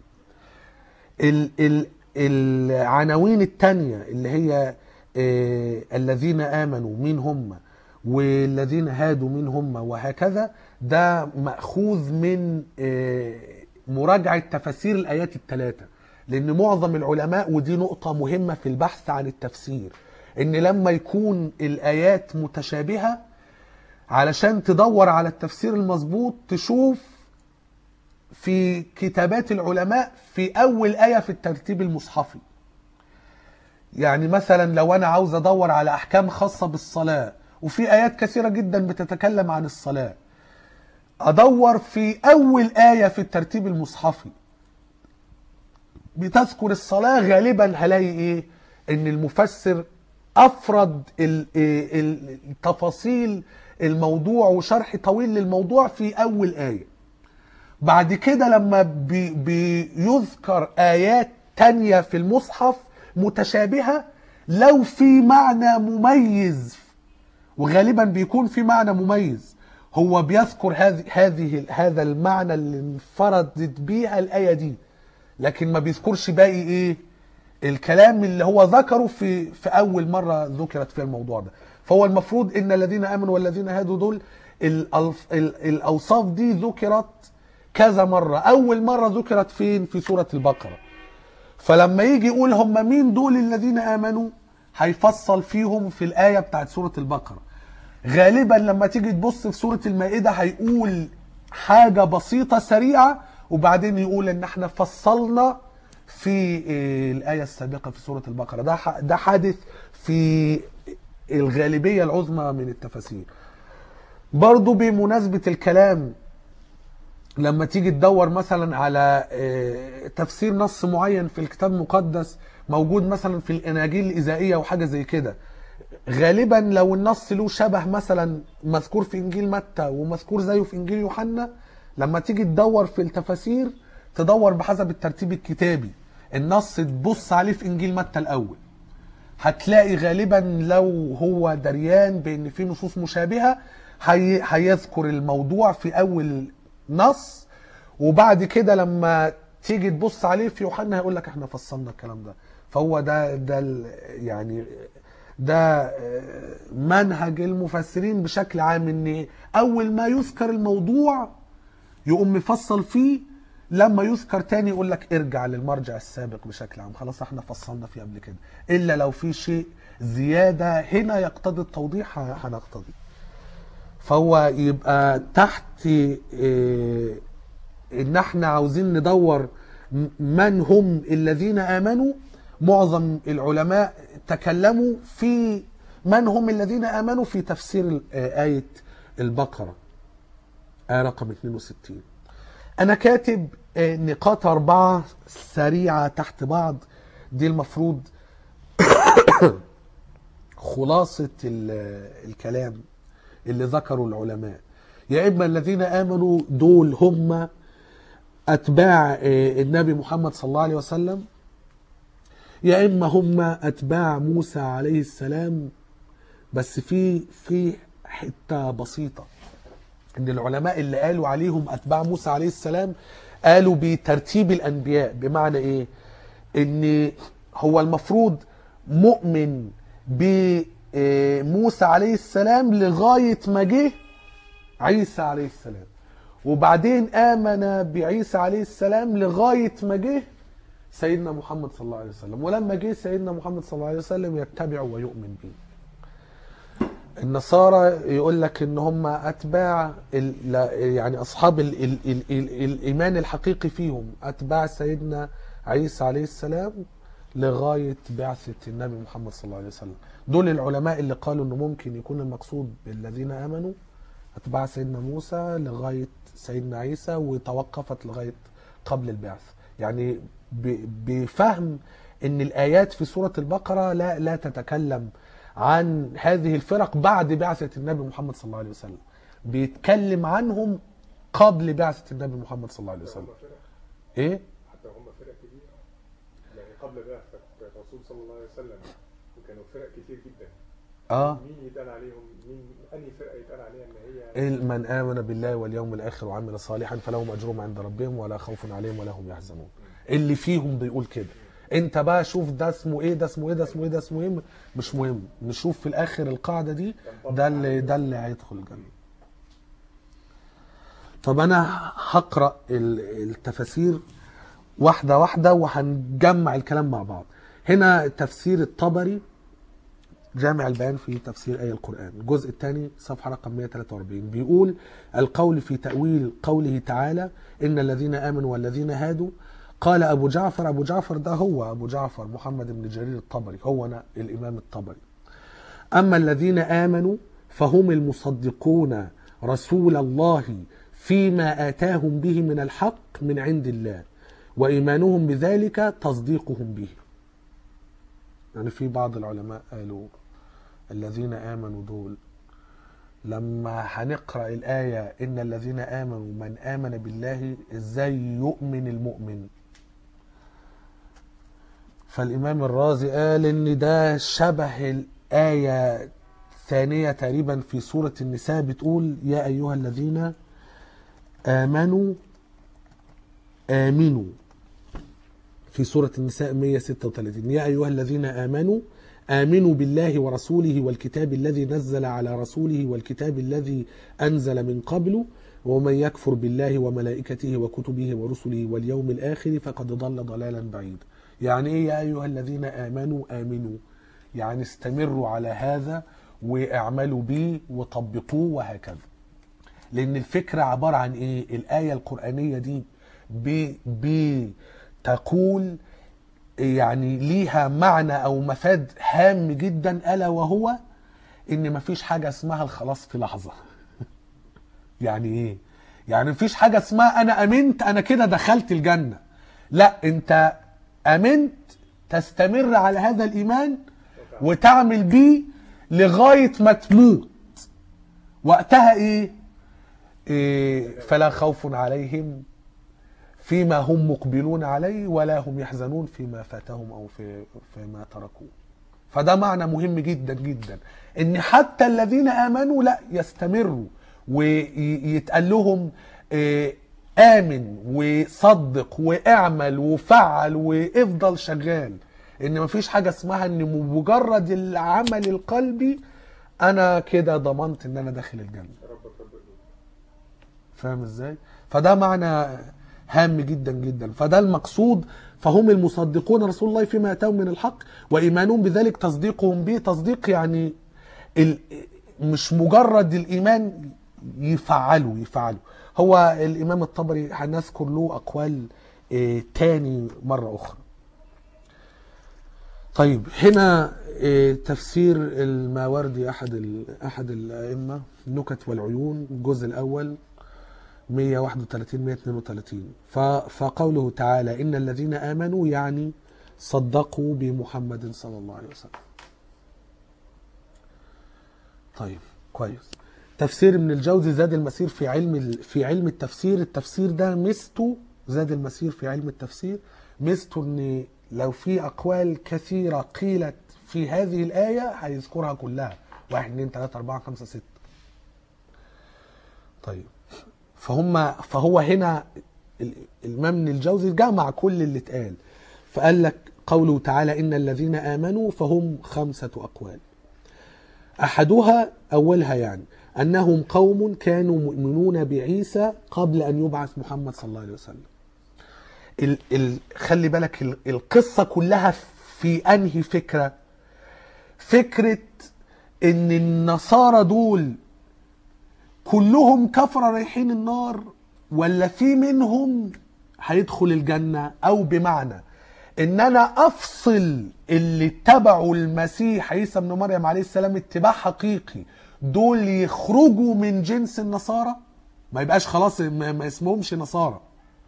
ال ال العناوين التانية اللي هي آه الذين آمنوا مين هم والذين هادوا مين هم وهكذا ده مأخوذ من آه مراجعة تفاسير الآيات الثلاثة لأن معظم العلماء ودي نقطة مهمة في البحث عن التفسير إن لما يكون الآيات متشابهة علشان تدور على التفسير المظبوط تشوف في كتابات العلماء في أول آية في الترتيب المصحفي يعني مثلا لو أنا عاوز أدور على أحكام خاصة بالصلاة وفي آيات كثيرة جدا بتتكلم عن الصلاة أدور في أول آية في الترتيب المصحفي بتذكر الصلاة غالبا هلاقي إيه إن المفسر أفرد ال- ال- التفاصيل الموضوع وشرح طويل للموضوع في أول آية بعد كده لما بي بيذكر آيات تانية في المصحف متشابهة لو في معنى مميز وغالبا بيكون في معنى مميز هو بيذكر هذه هذه هذا المعنى اللي انفردت بيها الآية دي لكن ما بيذكرش باقي ايه الكلام اللي هو ذكره في في اول مره ذكرت فيها الموضوع ده فهو المفروض ان الذين امنوا والذين هادوا دول الألف ال- الاوصاف دي ذكرت كذا مره اول مره ذكرت فين في سوره البقره فلما يجي يقول هم مين دول الذين امنوا هيفصل فيهم في الايه بتاعت سوره البقره غالبا لما تيجي تبص في سورة المائدة هيقول حاجة بسيطة سريعة وبعدين يقول ان احنا فصلنا في آه، الآية السابقة في سورة البقرة ده ح- ده حادث في الغالبية العظمى من التفاسير برضو بمناسبة الكلام لما تيجي تدور مثلا على آه، تفسير نص معين في الكتاب المقدس موجود مثلا في الاناجيل الاذائيه وحاجه زي كده غالبا لو النص له شبه مثلا مذكور في انجيل متى ومذكور زيه في انجيل يوحنا لما تيجي تدور في التفاسير تدور بحسب الترتيب الكتابي النص تبص عليه في انجيل متى الاول هتلاقي غالبا لو هو دريان بان في نصوص مشابهه هي هيذكر الموضوع في اول نص وبعد كده لما تيجي تبص عليه في يوحنا هيقول لك احنا فصلنا الكلام ده فهو ده ده ال- يعني ده آه، منهج المفسرين بشكل عام ان اول ما يذكر الموضوع يقوم مفصل فيه لما يذكر تاني يقول لك ارجع للمرجع السابق بشكل عام خلاص احنا فصلنا فيه قبل كده الا لو في شيء زياده هنا يقتضي التوضيح ه- هنقتضي فهو يبقى تحت آه، ان احنا عاوزين ندور م- من هم الذين امنوا معظم العلماء تكلموا في من هم الذين امنوا في تفسير ال- آه، آية البقرة آية رقم 62 انا كاتب آه، نقاط اربعة سريعة تحت بعض دي المفروض خلاصة ال- الكلام اللي ذكروا العلماء يا اما الذين امنوا دول هم اتباع آه، النبي محمد صلى الله عليه وسلم يا اما هم اتباع موسى عليه السلام بس في في حته بسيطه ان العلماء اللي قالوا عليهم اتباع موسى عليه السلام قالوا بترتيب الانبياء بمعنى ايه ان هو المفروض مؤمن بموسى عليه السلام لغايه ما جه عيسى عليه السلام وبعدين آمن بعيسى عليه السلام لغاية ما جه سيدنا محمد صلى الله عليه وسلم ولما جه سيدنا محمد صلى الله عليه وسلم يتبع ويؤمن به النصارى يقول لك ان هم اتباع ال- لا- يعني اصحاب ال ال ال ال الايمان الحقيقي فيهم اتباع سيدنا عيسى عليه السلام لغايه بعثه النبي محمد صلى الله عليه وسلم دول العلماء اللي قالوا انه ممكن يكون المقصود بالذين امنوا اتباع سيدنا موسى لغايه سيدنا عيسى وتوقفت لغايه قبل البعث يعني ب- بفهم ان الايات في سوره البقره لا لا تتكلم عن هذه الفرق بعد بعثه النبي محمد صلى الله عليه وسلم بيتكلم عنهم قبل بعثه النبي محمد صلى الله عليه وسلم هم فرق ايه حتى هم فرق كبيرة يعني قبل بعثة الرسول صلى الله عليه وسلم وكانوا فرق كتير جدا اه مين يتقال عليهم مين أنهي فرقة يتقال عليها إن هي من آمن بالله واليوم الآخر وعمل صالحا فلهم أجرهم عند ربهم ولا خوف عليهم ولا هم يحزنون اللي فيهم بيقول كده انت بقى شوف ده اسمه ايه ده اسمه ايه ده اسمه ايه ده اسمه ايه مش مهم نشوف في الاخر القاعده دي ده اللي ده اللي هيدخل الجنه طب انا هقرا ال- التفاسير واحده واحده وهنجمع الكلام مع بعض هنا تفسير الطبري جامع البيان في تفسير آية القرآن الجزء الثاني صفحة رقم 143 بيقول القول في تأويل قوله تعالى إن الذين آمنوا والذين هادوا قال أبو جعفر أبو جعفر ده هو أبو جعفر محمد بن جرير الطبري هو أنا الإمام الطبري أما الذين آمنوا فهم المصدقون رسول الله فيما آتاهم به من الحق من عند الله وإيمانهم بذلك تصديقهم به يعني في بعض العلماء قالوا الذين آمنوا دول لما هنقرأ الآية إن الذين آمنوا من آمن بالله إزاي يؤمن المؤمن فالإمام الرازي قال إن ده شبه الآية الثانية تقريبا في سورة النساء بتقول يا أيها الذين آمنوا آمنوا في سورة النساء 136 يا أيها الذين آمنوا آمنوا بالله ورسوله والكتاب الذي نزل على رسوله والكتاب الذي أنزل من قبل ومن يكفر بالله وملائكته وكتبه ورسله واليوم الآخر فقد ضل ضلالا بعيدا يعني إيه يا أيها الذين آمنوا آمنوا يعني استمروا على هذا واعملوا بيه وطبقوه وهكذا لان الفكره عباره عن ايه الايه القرانيه دي ب- بتقول يعني ليها معنى او مفاد هام جدا الا وهو ان مفيش حاجه اسمها الخلاص في لحظه يعني ايه يعني مفيش حاجه اسمها انا امنت انا كده دخلت الجنه لا انت امنت تستمر على هذا الايمان وتعمل بيه لغايه ما تموت وقتها ايه, إيه فلا خوف عليهم فيما هم مقبلون عليه ولا هم يحزنون فيما فاتهم او في فيما تركوه فده معنى مهم جدا جدا ان حتى الذين امنوا لا يستمروا ويتقال لهم إيه، امن وصدق واعمل وفعل وافضل شغال ان مفيش حاجه اسمها ان بمجرد العمل القلبي انا كده ضمنت ان انا داخل الجنه ربك رب القلوب فاهم ازاي فده معنى هام جدا جدا فده المقصود فهم المصدقون رسول الله فيما اتاهم من الحق وايمانهم بذلك تصديقهم به تصديق يعني ال... مش مجرد الايمان يفعلوا يفعلوا هو الامام الطبري هنذكر له اقوال آه، تاني مره اخرى طيب هنا آه، تفسير الماوردي احد ال... احد الائمه النكت والعيون الجزء الاول 131 132 ف... فقوله تعالى ان الذين امنوا يعني صدقوا بمحمد صلى الله عليه وسلم طيب كويس تفسير ابن الجوزي زاد المسير في علم ال... في علم التفسير التفسير ده ميزته زاد المسير في علم التفسير ميزته ان لو في اقوال كثيره قيلت في هذه الايه هيذكرها كلها 1 2 3 4 5 6 طيب فهم فهو هنا ال- الامام ابن الجوزي جمع كل اللي اتقال فقال لك قوله تعالى ان الذين امنوا فهم خمسه اقوال احدها اولها يعني انهم قوم كانوا مؤمنون بعيسى قبل ان يبعث محمد صلى الله عليه وسلم ال ال خلي بالك ال القصه كلها في انهي فكره فكره ان النصارى دول كلهم كفرة رايحين النار ولا في منهم هيدخل الجنة او بمعنى ان انا افصل اللي اتبعوا المسيح عيسى ابن مريم عليه السلام اتباع حقيقي دول يخرجوا من جنس النصارى ما يبقاش خلاص ما ما اسمهمش نصارى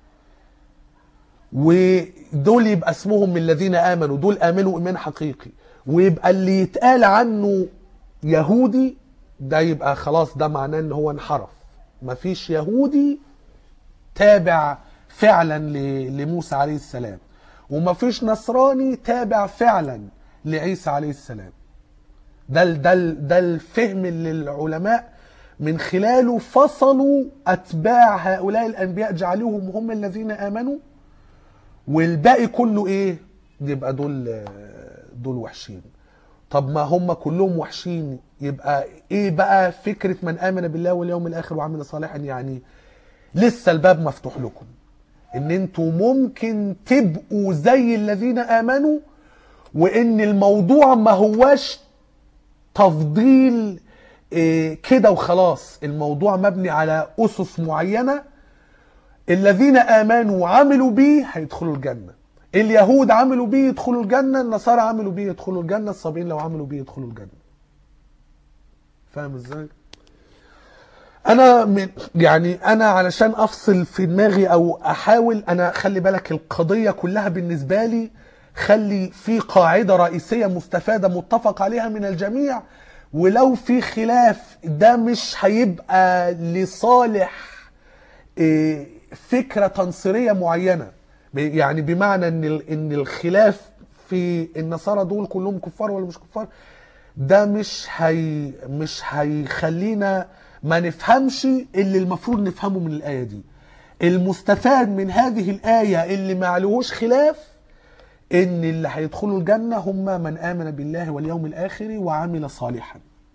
ودول يبقى اسمهم من الذين امنوا دول امنوا ايمان حقيقي ويبقى اللي يتقال عنه يهودي ده يبقى خلاص ده معناه ان هو انحرف مفيش يهودي تابع فعلا ل- لموسى عليه السلام ومفيش نصراني تابع فعلا لعيسى عليه السلام ده ال- ده ال- ده الفهم اللي العلماء من خلاله فصلوا اتباع هؤلاء الانبياء جعلوهم هم الذين امنوا والباقي كله ايه يبقى دول دول وحشين طب ما هم كلهم وحشين يبقى ايه بقى فكرة من آمن بالله واليوم الآخر وعمل صالحا يعني لسه الباب مفتوح لكم ان انتوا ممكن تبقوا زي الذين آمنوا وان الموضوع ما هواش تفضيل إيه كده وخلاص الموضوع مبني على أسس معينة الذين آمنوا وعملوا بيه هيدخلوا الجنة اليهود عملوا بيه يدخلوا الجنة النصارى عملوا بيه يدخلوا الجنة الصابئين لو عملوا بيه يدخلوا الجنة فاهم ازاي انا من يعني انا علشان افصل في دماغي او احاول انا خلي بالك القضية كلها بالنسبة لي خلي في قاعدة رئيسية مستفادة متفق عليها من الجميع ولو في خلاف ده مش هيبقى لصالح إيه، فكرة تنصيرية معينة ب- يعني بمعنى ان ال- ان الخلاف في النصارى دول كلهم كفار ولا مش كفار ده مش هي مش هيخلينا ما نفهمش اللي المفروض نفهمه من الآية دي المستفاد من هذه الآية اللي ما عليهوش خلاف ان اللي هيدخلوا الجنة هم من آمن بالله واليوم الآخر وعمل صالحا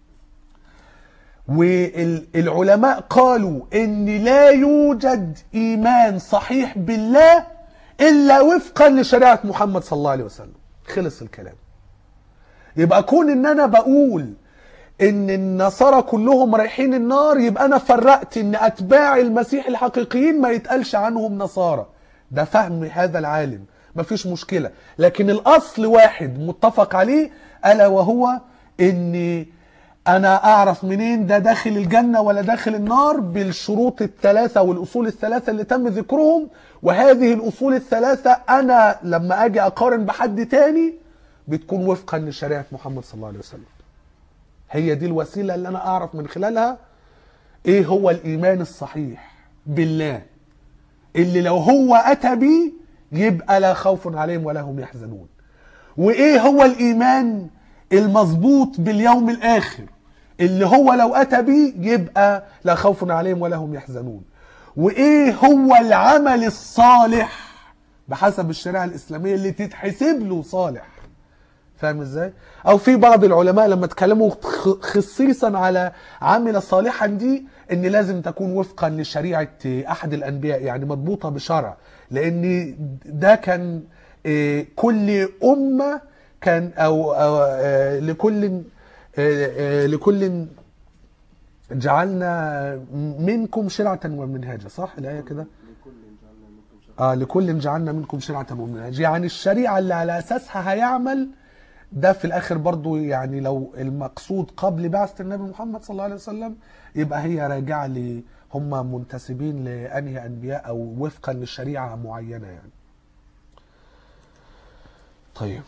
والعلماء قالوا ان لا يوجد ايمان صحيح بالله الا وفقا لشريعه محمد صلى الله عليه وسلم خلص الكلام يبقى كون ان انا بقول ان النصارى كلهم رايحين النار يبقى انا فرقت ان اتباع المسيح الحقيقيين ما يتقالش عنهم نصارى ده فهم هذا العالم مفيش مشكلة لكن الاصل واحد متفق عليه الا وهو ان انا اعرف منين ده داخل الجنة ولا داخل النار بالشروط الثلاثة والاصول الثلاثة اللي تم ذكرهم وهذه الاصول الثلاثة انا لما اجي اقارن بحد تاني بتكون وفقا لشريعة محمد صلى الله عليه وسلم هي دي الوسيلة اللي أنا أعرف من خلالها إيه هو الإيمان الصحيح بالله اللي لو هو أتى بيه يبقى لا خوف عليهم ولا هم يحزنون وإيه هو الإيمان المظبوط باليوم الآخر اللي هو لو أتى بيه يبقى لا خوف عليهم ولا هم يحزنون وإيه هو العمل الصالح بحسب الشريعة الإسلامية اللي تتحسب له صالح فاهم ازاي؟ او في بعض العلماء لما اتكلموا خ- خصيصا على عامله صالحا دي ان لازم تكون وفقا لشريعه احد الانبياء يعني مضبوطه بشرع لان ده كان آه، كل امه كان او, أو آه، لكل آه، آه، لكل جعلنا منكم شرعة ومنهاجا صح الآية كده آه لكل جعلنا منكم شرعة ومنهاجا يعني الشريعة اللي على أساسها هيعمل ده في الاخر برضو يعني لو المقصود قبل بعثة النبي محمد صلى الله عليه وسلم يبقى هي راجعة ل هم منتسبين لأنهي أنبياء أو وفقا لشريعة معينة يعني طيب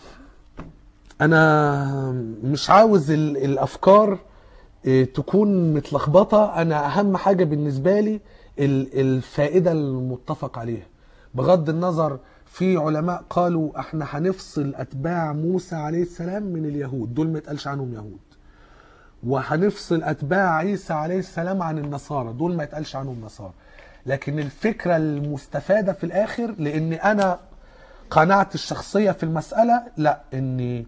أنا مش عاوز ال- الأفكار إيه، تكون متلخبطة أنا أهم حاجة بالنسبة لي ال- الفائدة المتفق عليها بغض النظر في علماء قالوا احنا هنفصل اتباع موسى عليه السلام من اليهود دول ما يتقالش عنهم يهود وهنفصل اتباع عيسى عليه السلام عن النصارى دول ما يتقالش عنهم نصارى لكن الفكره المستفاده في الاخر لان انا قناعتي الشخصيه في المساله لا اني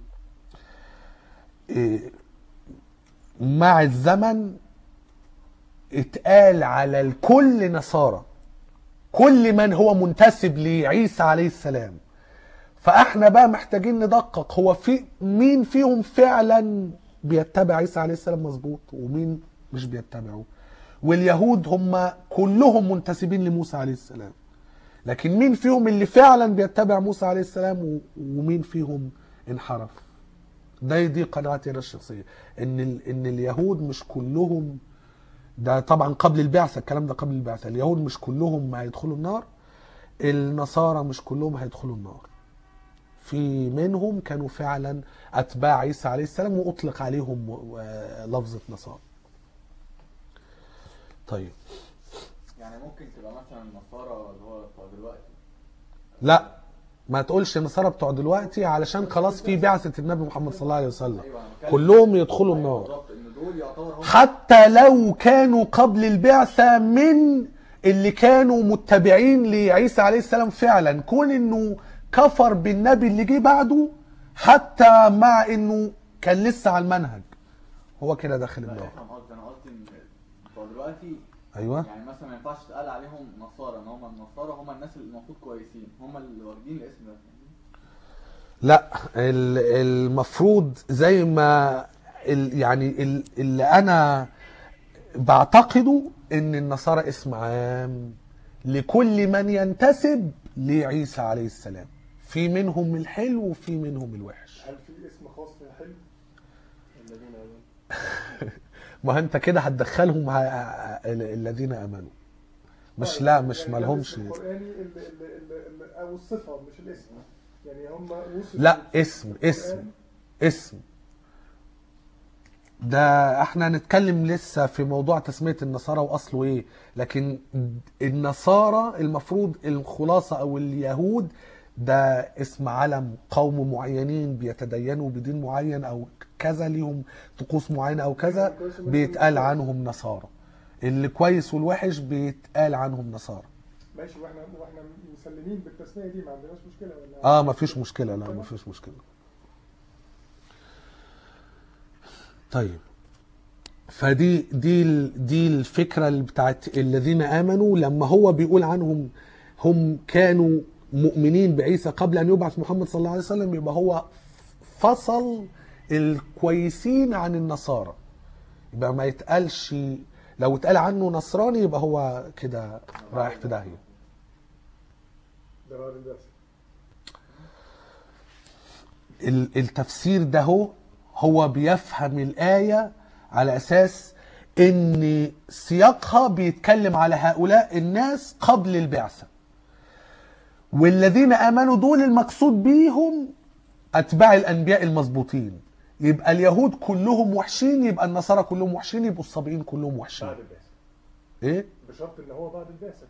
إيه، مع الزمن اتقال على الكل نصارى كل من هو منتسب لعيسى عليه السلام فاحنا بقى محتاجين ندقق هو في مين فيهم فعلا بيتبع عيسى عليه السلام مظبوط ومين مش بيتبعه واليهود هم كلهم منتسبين لموسى عليه السلام لكن مين فيهم اللي فعلا بيتبع موسى عليه السلام و- ومين فيهم انحرف ده دي قناعتي انا الشخصيه ان ال- ان اليهود مش كلهم ده طبعا قبل البعثه الكلام ده قبل البعثه اليهود مش كلهم هيدخلوا النار النصارى مش كلهم هيدخلوا النار في منهم كانوا فعلا اتباع عيسى عليه السلام واطلق عليهم آه، لفظه نصارى طيب يعني ممكن تبقى مثلا النصارى اللي هو بتوع دلوقتي لا ما تقولش النصارى بتوع دلوقتي علشان خلاص في بعثه النبي محمد صلى الله عليه وسلم ايوه انا بتكلم كلهم يدخلوا أيوة النار بالظبط ان دول يعتبر هم حتى لو كانوا قبل البعثة من اللي كانوا متبعين لعيسى عليه السلام فعلا كون انه كفر بالنبي اللي جه بعده حتى مع انه كان لسه على المنهج هو كده داخل لا النار افهم قصدي انا قصدي ان بتوع دلوقتي ايوه يعني مثلا ما ينفعش تقال عليهم نصارى ان هم النصارى هم الناس اللي المفروض كويسين هم اللي واخدين الاسم ده لا ال- المفروض زي ما ال- يعني ال- اللي انا بعتقده ان النصارى اسم عام لكل من ينتسب لعيسى عليه السلام في منهم الحلو وفي منهم الوحش هل في اسم خاص حلو؟ الذين امنوا ما انت كده هتدخلهم ه- ال- الذين امنوا مش لا مش يعني مالهمش الاسم القرآني ال- ال- ال- ال- او الصفه مش الاسم يعني هم وصفوا لا في اسم اسم القرآن. اسم ده احنا هنتكلم لسه في موضوع تسمية النصارى واصله ايه لكن النصارى المفروض الخلاصة او اليهود ده اسم علم قوم معينين بيتدينوا بدين معين او كذا ليهم طقوس معينة او كذا بيتقال عنهم نصارى اللي كويس والوحش بيتقال عنهم نصارى ماشي واحنا واحنا مسلمين بالتسميه دي ما عندناش مشكله ولا اه مفيش مشكلة لا مفيش مشكلة طيب فدي دي ال- دي الفكرة اللي بتاعت الذين آمنوا لما هو بيقول عنهم هم كانوا مؤمنين بعيسى قبل أن يبعث محمد صلى الله عليه وسلم يبقى هو فصل الكويسين عن النصارى يبقى ما يتقالش لو اتقال عنه نصراني يبقى هو كده رايح في داهيه ده بعد الدرس ال- التفسير ده هو هو بيفهم الآية على أساس إن سياقها بيتكلم على هؤلاء الناس قبل البعثة والذين آمنوا دول المقصود بيهم أتباع الأنبياء المظبوطين يبقى اليهود كلهم وحشين يبقى النصارى كلهم وحشين يبقوا الصابئين كلهم وحشين بعد البعثة إيه؟ بشرط ان هو بعد البعثة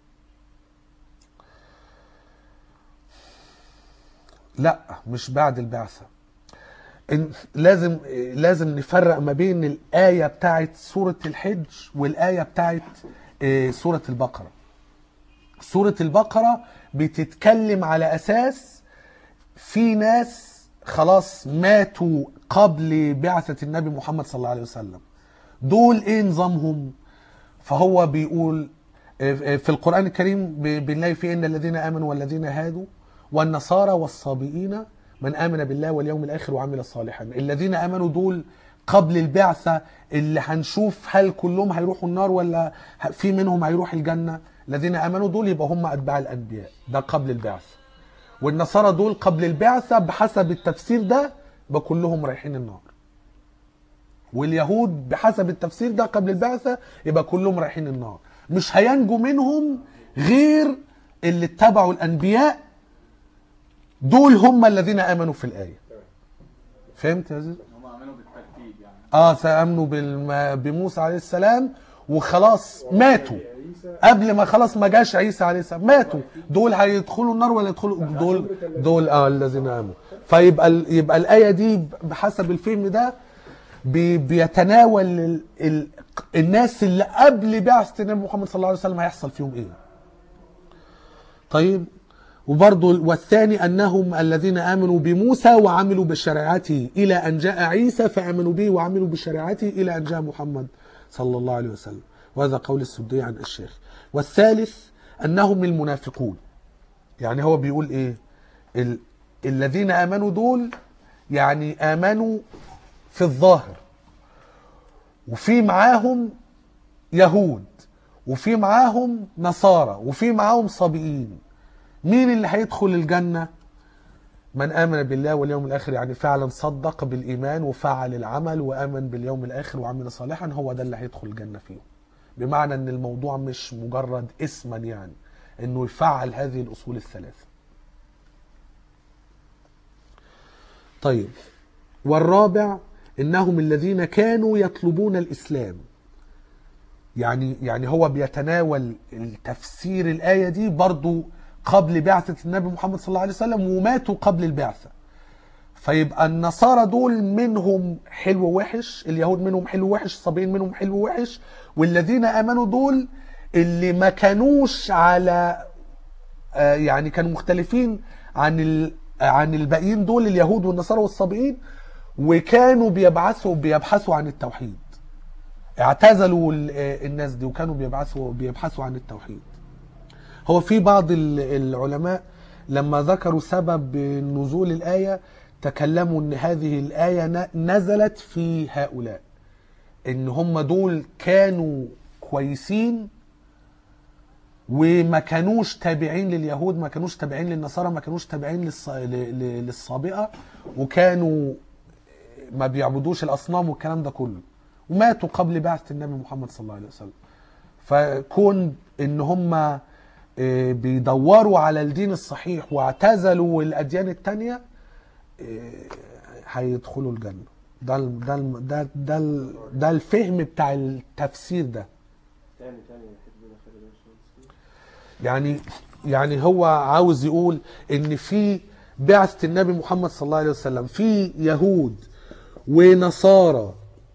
لا مش بعد البعثة إن لازم لازم نفرق ما بين الآية بتاعت سورة الحج والآية بتاعت آه، سورة البقرة سورة البقرة بتتكلم على أساس في ناس خلاص ماتوا قبل بعثة النبي محمد صلى الله عليه وسلم دول ايه نظامهم فهو بيقول في القرآن الكريم ب- بنلاقي فيه إن الذين آمنوا والذين هادوا والنصارى والصابئين من آمن بالله واليوم الآخر وعمل صالحا الذين آمنوا دول قبل البعثة اللي هنشوف هل كلهم هيروحوا النار ولا ه- في منهم هيروح الجنة الذين آمنوا دول يبقى هم أتباع الأنبياء ده قبل البعثة والنصارى دول قبل البعثة بحسب التفسير ده يبقى كلهم رايحين النار واليهود بحسب التفسير ده قبل البعثة يبقى كلهم رايحين النار مش هينجو منهم غير اللي اتبعوا الأنبياء دول هم الذين آمنوا في الآية فهمت يا عزيز؟ هم عملوا بالترتيب يعني اه سآمنوا بالم... بموسى عليه السلام وخلاص ماتوا عيسى قبل ما خلاص ما جاش عيسى عليه السلام ماتوا دول هيدخلوا النار ولا يدخلوا دول دول اه الذين امنوا فيبقى ال- يبقى الايه دي بحسب الفهم ده بي بيتناول ال ال الناس اللي قبل بعثه النبي محمد صلى الله عليه وسلم هيحصل فيهم ايه طيب وبرضه والثاني انهم الذين امنوا بموسى وعملوا بشريعته الى ان جاء عيسى فامنوا به وعملوا بشريعته الى ان جاء محمد صلى الله عليه وسلم وهذا قول السدي عن الشيخ والثالث انهم المنافقون يعني هو بيقول ايه ال... الذين امنوا دول يعني امنوا في الظاهر وفي معاهم يهود وفي معاهم نصارى وفي معاهم صابئين مين اللي هيدخل الجنة من آمن بالله واليوم الآخر يعني فعلا صدق بالإيمان وفعل العمل وآمن باليوم الآخر وعمل صالحا هو ده اللي هيدخل الجنة فيهم بمعنى أن الموضوع مش مجرد اسما يعني أنه يفعل هذه الأصول الثلاثة طيب والرابع إنهم الذين كانوا يطلبون الإسلام يعني يعني هو بيتناول التفسير الآية دي برضو قبل بعثة النبي محمد صلى الله عليه وسلم وماتوا قبل البعثة فيبقى النصارى دول منهم حلو وحش اليهود منهم حلو وحش الصابئين منهم حلو وحش والذين امنوا دول اللي ما كانوش على آه، يعني كانوا مختلفين عن ال عن الباقيين دول اليهود والنصارى والصابئين وكانوا بيبعثوا بيبحثوا عن التوحيد اعتزلوا ال- آه، الناس دي وكانوا بيبعثوا بيبحثوا عن التوحيد هو في بعض ال- العلماء لما ذكروا سبب نزول الآية تكلموا ان هذه الآية ن- نزلت في هؤلاء ان هم دول كانوا كويسين وما كانوش تابعين لليهود ما كانوش تابعين للنصارى ما كانوش تابعين للص- ل- ل- للصابئة وكانوا ما بيعبدوش الأصنام والكلام ده كله وماتوا قبل بعثة النبي محمد صلى الله عليه وسلم فكون ان هم آه، بيدوروا على الدين الصحيح واعتزلوا الاديان التانية آه، هيدخلوا الجنة ده ال- ده ال- ده ده, ال- ده الفهم بتاع التفسير ده تاني تاني الحته دي خلي بالك شوية. يعني يعني هو عاوز يقول ان في بعثة النبي محمد صلى الله عليه وسلم في يهود ونصارى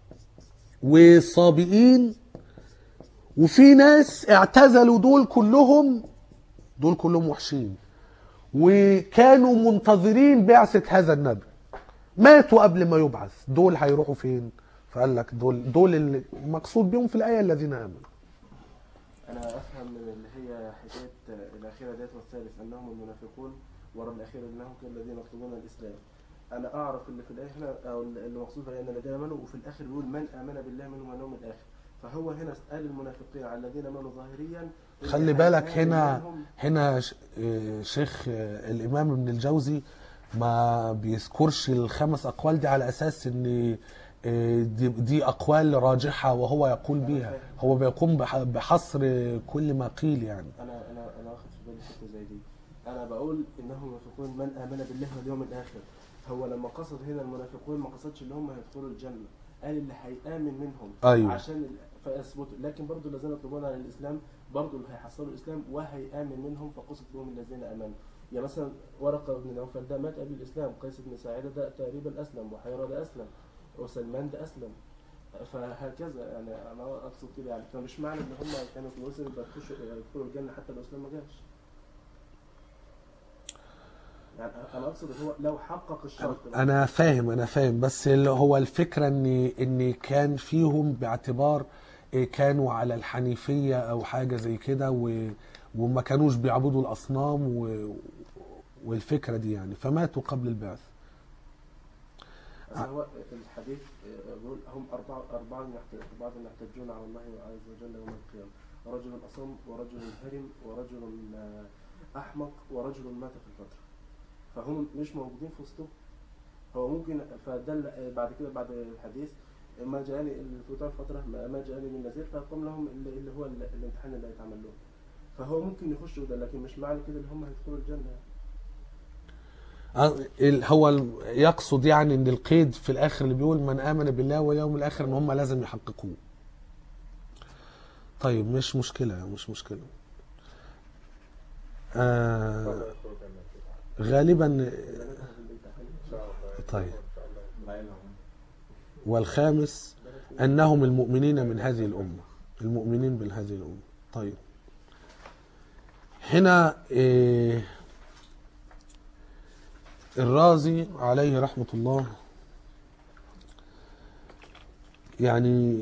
وصابئين وفي ناس اعتزلوا دول كلهم دول كلهم وحشين وكانوا منتظرين بعثة هذا النبي ماتوا قبل ما يبعث دول هيروحوا فين فقال لك دول دول اللي مقصود بهم في الآية الذين آمنوا انا افهم من اللي هي حكايه الاخيره ديت والثالث انهم المنافقون ورا الاخيره انهم الذين يطلبون الاسلام انا اعرف اللي في الايه هنا او اللي مقصود بها ان الذين امنوا وفي الاخر بيقول من امن بالله منهم واليوم الاخر فهو هنا قال المنافقين على الذين امنوا ظاهريا اللي خلي بالك هيآمن هنا منهم هنا ش- آه، شيخ آه، الامام ابن الجوزي ما بيذكرش الخمس اقوال دي على اساس ان آه، دي, دي اقوال راجحه وهو يقول بيها هو بيقوم بح- بحصر كل ما قيل يعني انا انا انا واخد في بالي حته زي دي انا بقول انهم ينافقون من امن بالله واليوم الاخر هو لما قصد هنا المنافقون ما قصدش ان هم هيدخلوا الجنه قال اللي هيامن منهم أيوة. عشان ال- فيثبتوا لكن برضو الذين يطلبون على الاسلام برضو اللي هيحصلوا الاسلام وهيامن منهم فقصد بهم الذين امنوا يعني مثلا ورقه بن نوفل ده مات قبل الاسلام قيس بن ساعده ده تقريبا اسلم وحيرة ده اسلم وسلمان ده اسلم فهكذا يعني انا اقصد كده يعني فمش معنى ان هم كانوا في الوسط يبقى يخشوا يدخلوا الجنه حتى لو الاسلام ما جاش يعني انا اقصد ان هو لو حقق الشرط انا فاهم انا فاهم بس اللي هو الفكره ان ان كان فيهم باعتبار إيه كانوا على الحنيفيه او حاجه زي كده و- وما كانوش بيعبدوا الاصنام و والفكره دي يعني فماتوا قبل البعث بس هو الحديث بيقول هم أربعة أربعة يحت- أربعة يحتجون على الله عز وجل يوم القيامة رجل أصم ورجل هرم ورجل آه، أحمق ورجل مات في الفترة فهم مش موجودين في وسطهم هو ممكن فدل آه، بعد كده بعد الحديث ما جاءني في طول الفترة ما ما جاءني من نذير فقام لهم اللي, اللي هو ال- الامتحان اللي هيتعمل لهم فهو ممكن يخشوا ده لكن مش معنى كده ان هم هيدخلوا الجنة يعني. آه، ال- هو ال- يقصد يعني ان القيد في الاخر اللي بيقول من امن بالله واليوم الاخر ان هم لازم يحققوه طيب مش مشكله مش مشكله آه غالبا ان شاء الله طيب. ان شاء الله لا إله إلا الله. والخامس انهم المؤمنين من هذه الامه المؤمنين من هذه الامه طيب هنا إيه الرازي عليه رحمه الله يعني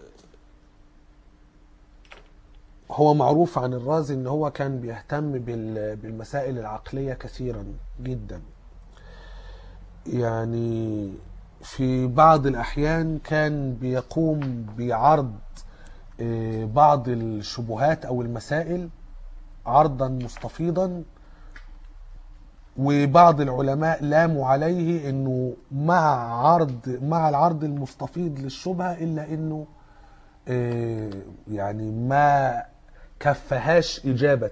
هو معروف عن الرازي ان هو كان بيهتم بال- بالمسائل العقليه كثيرا جدا يعني في بعض الأحيان كان بيقوم بعرض آه، بعض الشبهات أو المسائل عرضا مستفيضا وبعض العلماء لاموا عليه انه مع عرض مع العرض المستفيض للشبهه الا انه آه، يعني ما كفهاش اجابه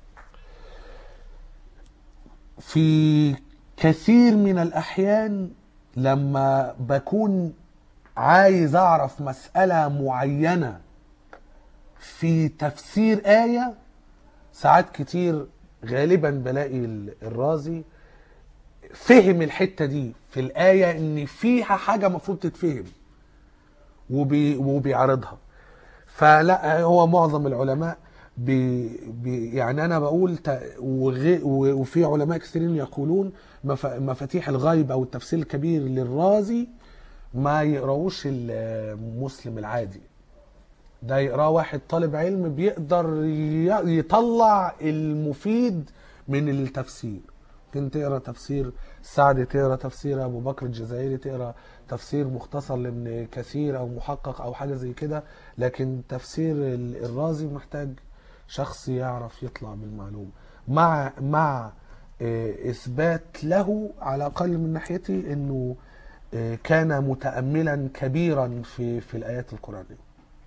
في كثير من الأحيان لما بكون عايز أعرف مسألة معينة في تفسير آية ساعات كتير غالبا بلاقي ال- الرازي فهم الحتة دي في الآية إن فيها حاجة مفروض تتفهم وبي وبيعرضها فلا هو معظم العلماء بي بي يعني انا بقول ت- وغي و- وفي علماء كثيرين يقولون مف- مفاتيح الغيب او التفسير الكبير للرازي ما يقراوش المسلم العادي ده يقراه واحد طالب علم بيقدر ي- يطلع المفيد من التفسير ممكن تقرا تفسير سعد تقرا تفسير ابو بكر الجزائري تقرا تفسير مختصر لابن كثير او محقق او حاجه زي كده لكن تفسير ال- الرازي محتاج شخص يعرف يطلع بالمعلومه مع مع آه، اثبات له على الاقل من ناحيتي انه آه، كان متاملا كبيرا في في الايات القرانيه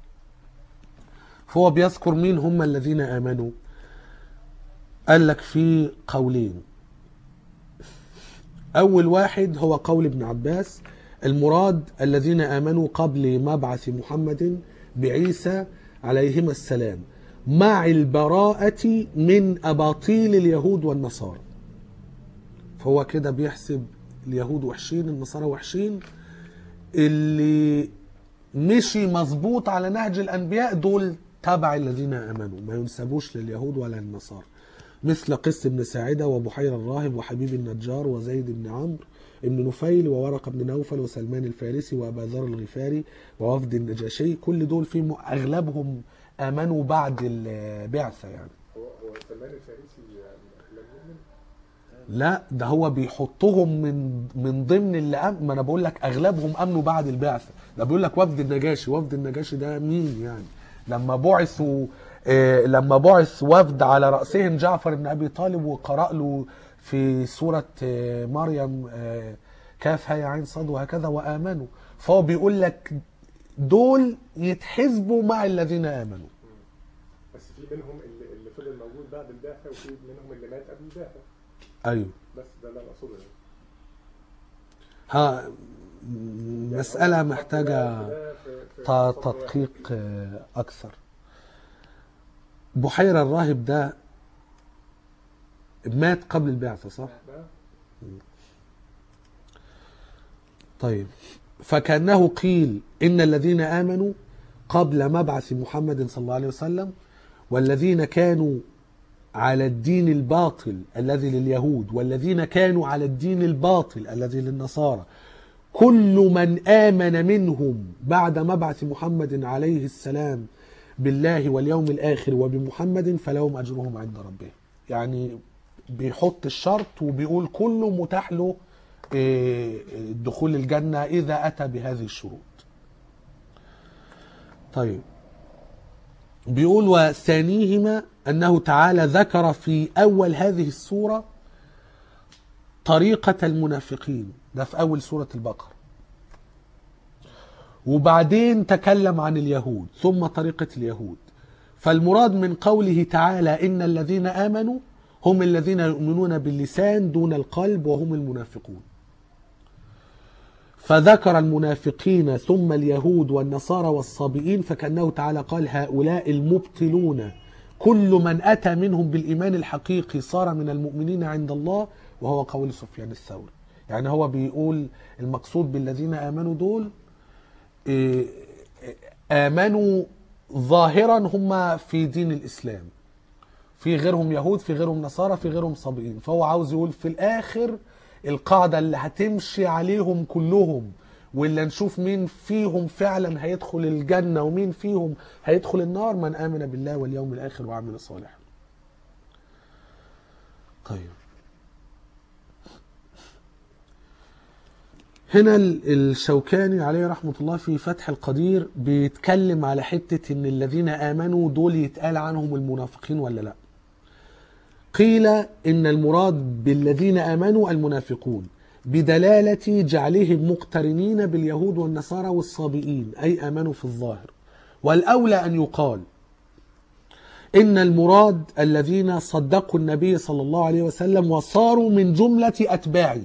فهو بيذكر مين هم الذين امنوا قال لك في قولين أول واحد هو قول ابن عباس المراد الذين آمنوا قبل مبعث محمد بعيسى عليهما السلام مع البراءة من أباطيل اليهود والنصارى فهو كده بيحسب اليهود وحشين النصارى وحشين اللي مشي مظبوط على نهج الأنبياء دول تبع الذين آمنوا ما ينسبوش لليهود ولا للنصارى مثل قس بن ساعدة وبحير الراهب وحبيب النجار وزيد بن عمرو بن نفيل وورق بن نوفل وسلمان الفارسي وأبا ذر الغفاري ووفد النجاشي كل دول في م- أغلبهم آمنوا بعد البعثة يعني هو هو سلمان الفارسي يعني لم يؤمن لا ده هو بيحطهم من من ضمن اللي أم... ما انا بقول لك اغلبهم امنوا بعد البعثه ده بيقول لك وفد النجاشي وفد النجاشي ده مين يعني لما بعثوا آه لما بعث وفد على راسهم جعفر بن ابي طالب وقرأ له في سوره آه مريم آه كاف هاء عين صاد وهكذا وامنوا فهو بيقول لك دول يتحسبوا مع الذين امنوا بس في منهم اللي, اللي فضل موجود بعد البعثه وفي منهم اللي مات قبل البعثه ايوه بس ده اللي انا اقصده يعني. ها مسألة محتاجة ده في- في ت- صدر تدقيق آه، أكثر بحيرة الراهب ده مات قبل البعثة صح؟ واحد. ده طيب فكأنه قيل إن الذين آمنوا قبل مبعث محمد صلى الله عليه وسلم والذين كانوا على الدين الباطل الذي لليهود والذين كانوا على الدين الباطل الذي للنصارى كل من آمن منهم بعد مبعث محمد عليه السلام بالله واليوم الآخر وبمحمد فلهم أجرهم عند ربهم يعني بيحط الشرط وبيقول كله متاح له إيه، دخول الجنة إذا أتى بهذه الشروط طيب بيقول وثانيهما أنه تعالى ذكر في أول هذه السورة طريقة المنافقين ده في أول سورة البقرة وبعدين تكلم عن اليهود ثم طريقة اليهود فالمراد من قوله تعالى إن الذين آمنوا هم الذين يؤمنون باللسان دون القلب وهم المنافقون فذكر المنافقين ثم اليهود والنصارى والصابئين فكأنه تعالى قال هؤلاء المبطلون كل من أتى منهم بالإيمان الحقيقي صار من المؤمنين عند الله وهو قول سفيان الثوري يعني هو بيقول المقصود بالذين آمنوا دول إيه، آمنوا ظاهرا هم في دين الإسلام في غيرهم يهود في غيرهم نصارى في غيرهم صابئين فهو عاوز يقول في الآخر القاعدة اللي هتمشي عليهم كلهم واللي نشوف مين فيهم فعلا هيدخل الجنة ومين فيهم هيدخل النار من آمن بالله واليوم الآخر وعمل صالحا طيب هنا ال- الشوكاني عليه رحمة الله في فتح القدير بيتكلم على حتة ان الذين آمنوا دول يتقال عنهم المنافقين ولا لا قيل ان المراد بالذين آمنوا المنافقون بدلالة جعلهم مقترنين باليهود والنصارى والصابئين أي آمنوا في الظاهر والأولى أن يقال إن المراد الذين صدقوا النبي صلى الله عليه وسلم وصاروا من جملة أتباعه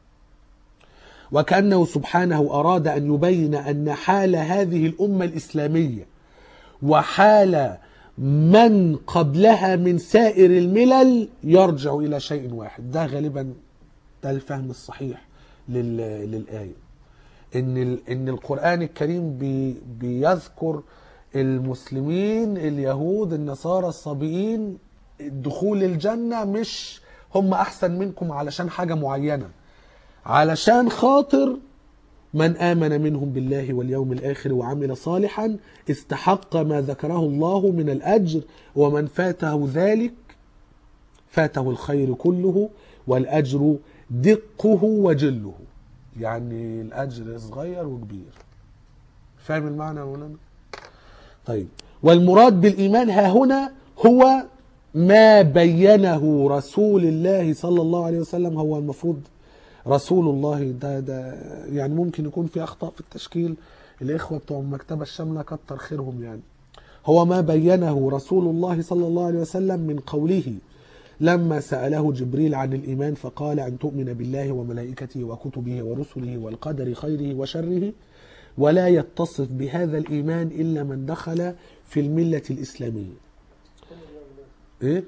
وكأنه سبحانه أراد أن يبين أن حال هذه الأمة الإسلامية وحال من قبلها من سائر الملل يرجع إلى شيء واحد ده غالبا ده الفهم الصحيح لل- للآية إن ال- إن القرآن الكريم بي بيذكر المسلمين اليهود النصارى الصابئين دخول الجنة مش هم أحسن منكم علشان حاجة معينة علشان خاطر من آمن منهم بالله واليوم الآخر وعمل صالحا استحق ما ذكره الله من الأجر ومن فاته ذلك فاته الخير كله والأجر دقه وجله يعني الأجر صغير وكبير فاهم المعنى يا مولانا؟ طيب والمراد بالإيمان ها هنا هو ما بينه رسول الله صلى الله عليه وسلم هو المفروض رسول الله ده ده يعني ممكن يكون في أخطاء في التشكيل الإخوة بتوع المكتبة الشاملة كتر خيرهم يعني هو ما بينه رسول الله صلى الله عليه وسلم من قوله لما سأله جبريل عن الإيمان فقال أن تؤمن بالله وملائكته وكتبه ورسله والقدر خيره وشره ولا يتصف بهذا الإيمان إلا من دخل في الملة الإسلامية إيه؟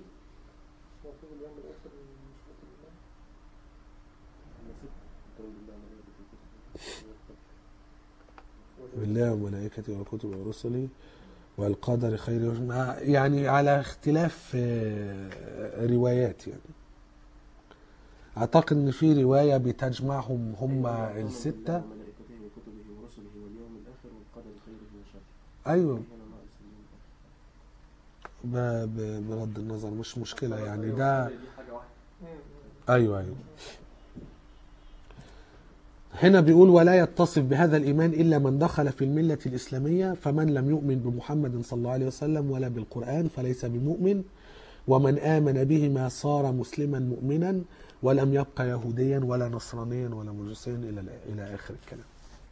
بالله وملائكته وكتبه ورسله والقدر خيره وشره يعني على اختلاف آه، روايات يعني اعتقد ان في روايه بتجمعهم هم السته ملائكته وكتبه ورسله واليوم الآخر والقدر خيره وشره ايوه هنا ناقص اليوم الآخر. ب- ب- بغض النظر مش مشكله يعني ده دي حاجه واحده ايوه ايوه هنا بيقول ولا يتصف بهذا الايمان الا من دخل في المله الاسلاميه فمن لم يؤمن بمحمد صلى الله عليه وسلم ولا بالقران فليس بمؤمن ومن امن بهما صار مسلما مؤمنا ولم يبقى يهوديا ولا نصرانيا ولا مجوسيا الى الى اخر الكلام.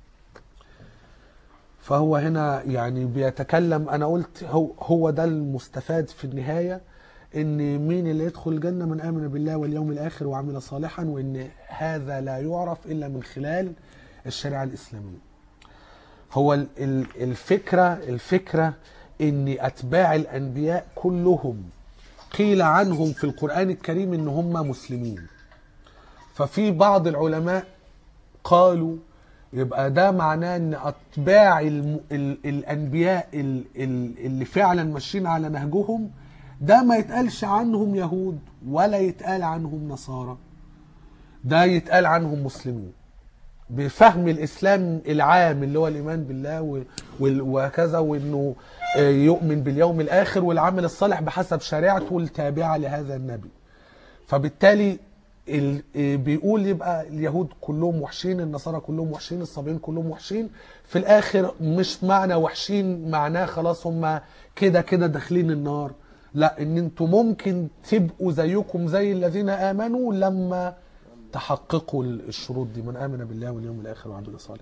فهو هنا يعني بيتكلم انا قلت هو هو ده المستفاد في النهايه ان مين اللي يدخل الجنه من امن بالله واليوم الاخر وعمل صالحا وان هذا لا يعرف الا من خلال الشريعه الاسلاميه. هو ال- ال- الفكره الفكره ان اتباع الانبياء كلهم قيل عنهم في القران الكريم ان هم مسلمين. ففي بعض العلماء قالوا يبقى ده معناه ان اتباع الم... ال... الانبياء ال... ال... اللي فعلا ماشيين على نهجهم ده ما يتقالش عنهم يهود ولا يتقال عنهم نصارى ده يتقال عنهم مسلمين بفهم الاسلام العام اللي هو الايمان بالله و... وال- وكذا وانه آه، يؤمن باليوم الاخر والعمل الصالح بحسب شريعته التابعه لهذا النبي فبالتالي ال- إيه بيقول يبقى اليهود كلهم وحشين النصارى كلهم وحشين الصابئين كلهم وحشين في الاخر مش معنى وحشين معناه خلاص هم كده كده داخلين النار لا ان انتوا ممكن تبقوا زيكم زي الذين امنوا لما تحققوا الشروط دي من امن بالله واليوم الاخر وعمل صالح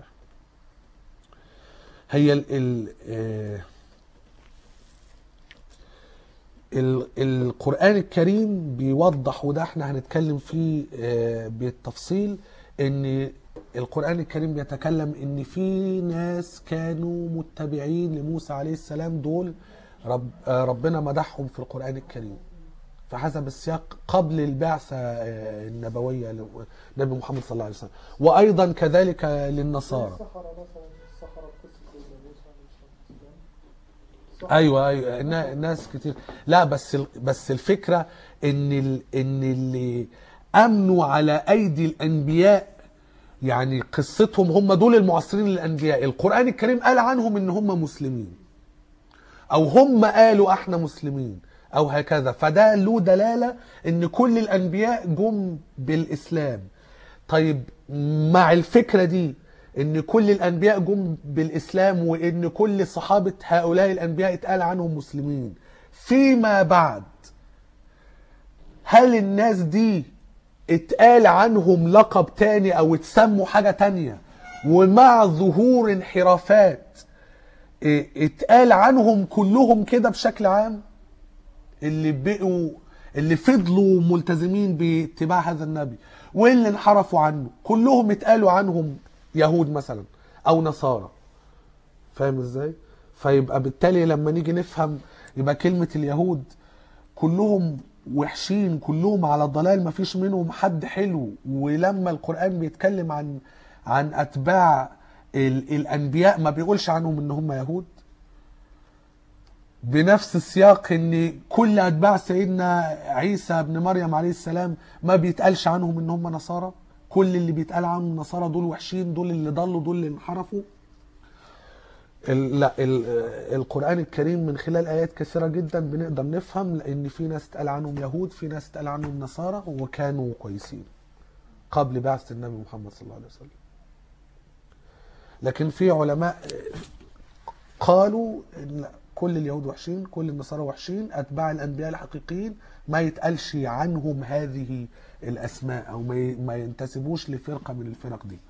هي ال ال آه ال- القرآن الكريم بيوضح وده احنا هنتكلم فيه آه، بالتفصيل ان القرآن الكريم بيتكلم ان في ناس كانوا متبعين لموسى عليه السلام دول رب آه، ربنا مدحهم في القرآن الكريم فحسب السياق قبل البعثة آه، النبوية لنبي محمد صلى الله عليه وسلم وأيضا كذلك للنصارى الصحراء مثلا الصحراء في قصه سيدنا موسى عليه الصلاه والسلام ايوه ايوه نا- ناس كتير لا بس ال- بس الفكره ان ال ان اللي امنوا على ايدي الانبياء يعني قصتهم هم دول المعاصرين للانبياء القران الكريم قال عنهم ان هم مسلمين او هم قالوا احنا مسلمين او هكذا فده له دلاله ان كل الانبياء جم بالاسلام طيب مع الفكره دي ان كل الانبياء جم بالاسلام وان كل صحابه هؤلاء الانبياء اتقال عنهم مسلمين فيما بعد هل الناس دي اتقال عنهم لقب تاني او اتسموا حاجه تانية ومع ظهور انحرافات اه، اتقال عنهم كلهم كده بشكل عام اللي بقوا اللي فضلوا ملتزمين باتباع هذا النبي واللي انحرفوا عنه كلهم اتقالوا عنهم يهود مثلا او نصارى فاهم ازاي فيبقى بالتالي لما نيجي نفهم يبقى كلمة اليهود كلهم وحشين كلهم على الضلال ما فيش منهم حد حلو ولما القرآن بيتكلم عن عن أتباع ال- الأنبياء ما بيقولش عنهم إن هم يهود بنفس السياق ان كل اتباع سيدنا عيسى ابن مريم عليه السلام ما بيتقالش عنهم ان هم نصارى كل اللي بيتقال عنهم نصارى دول وحشين دول اللي ضلوا دول اللي انحرفوا ال- لا ال- القرآن الكريم من خلال آيات كثيرة جدا بنقدر نفهم لأن في ناس اتقال عنهم يهود في ناس اتقال عنهم نصارى وكانوا كويسين قبل بعثة النبي محمد صلى الله عليه وسلم لكن في علماء قالوا إن لا، كل اليهود وحشين كل النصارى وحشين اتباع الانبياء الحقيقيين ما يتقالش عنهم هذه الاسماء او ما ي- ما ينتسبوش لفرقه من الفرق دي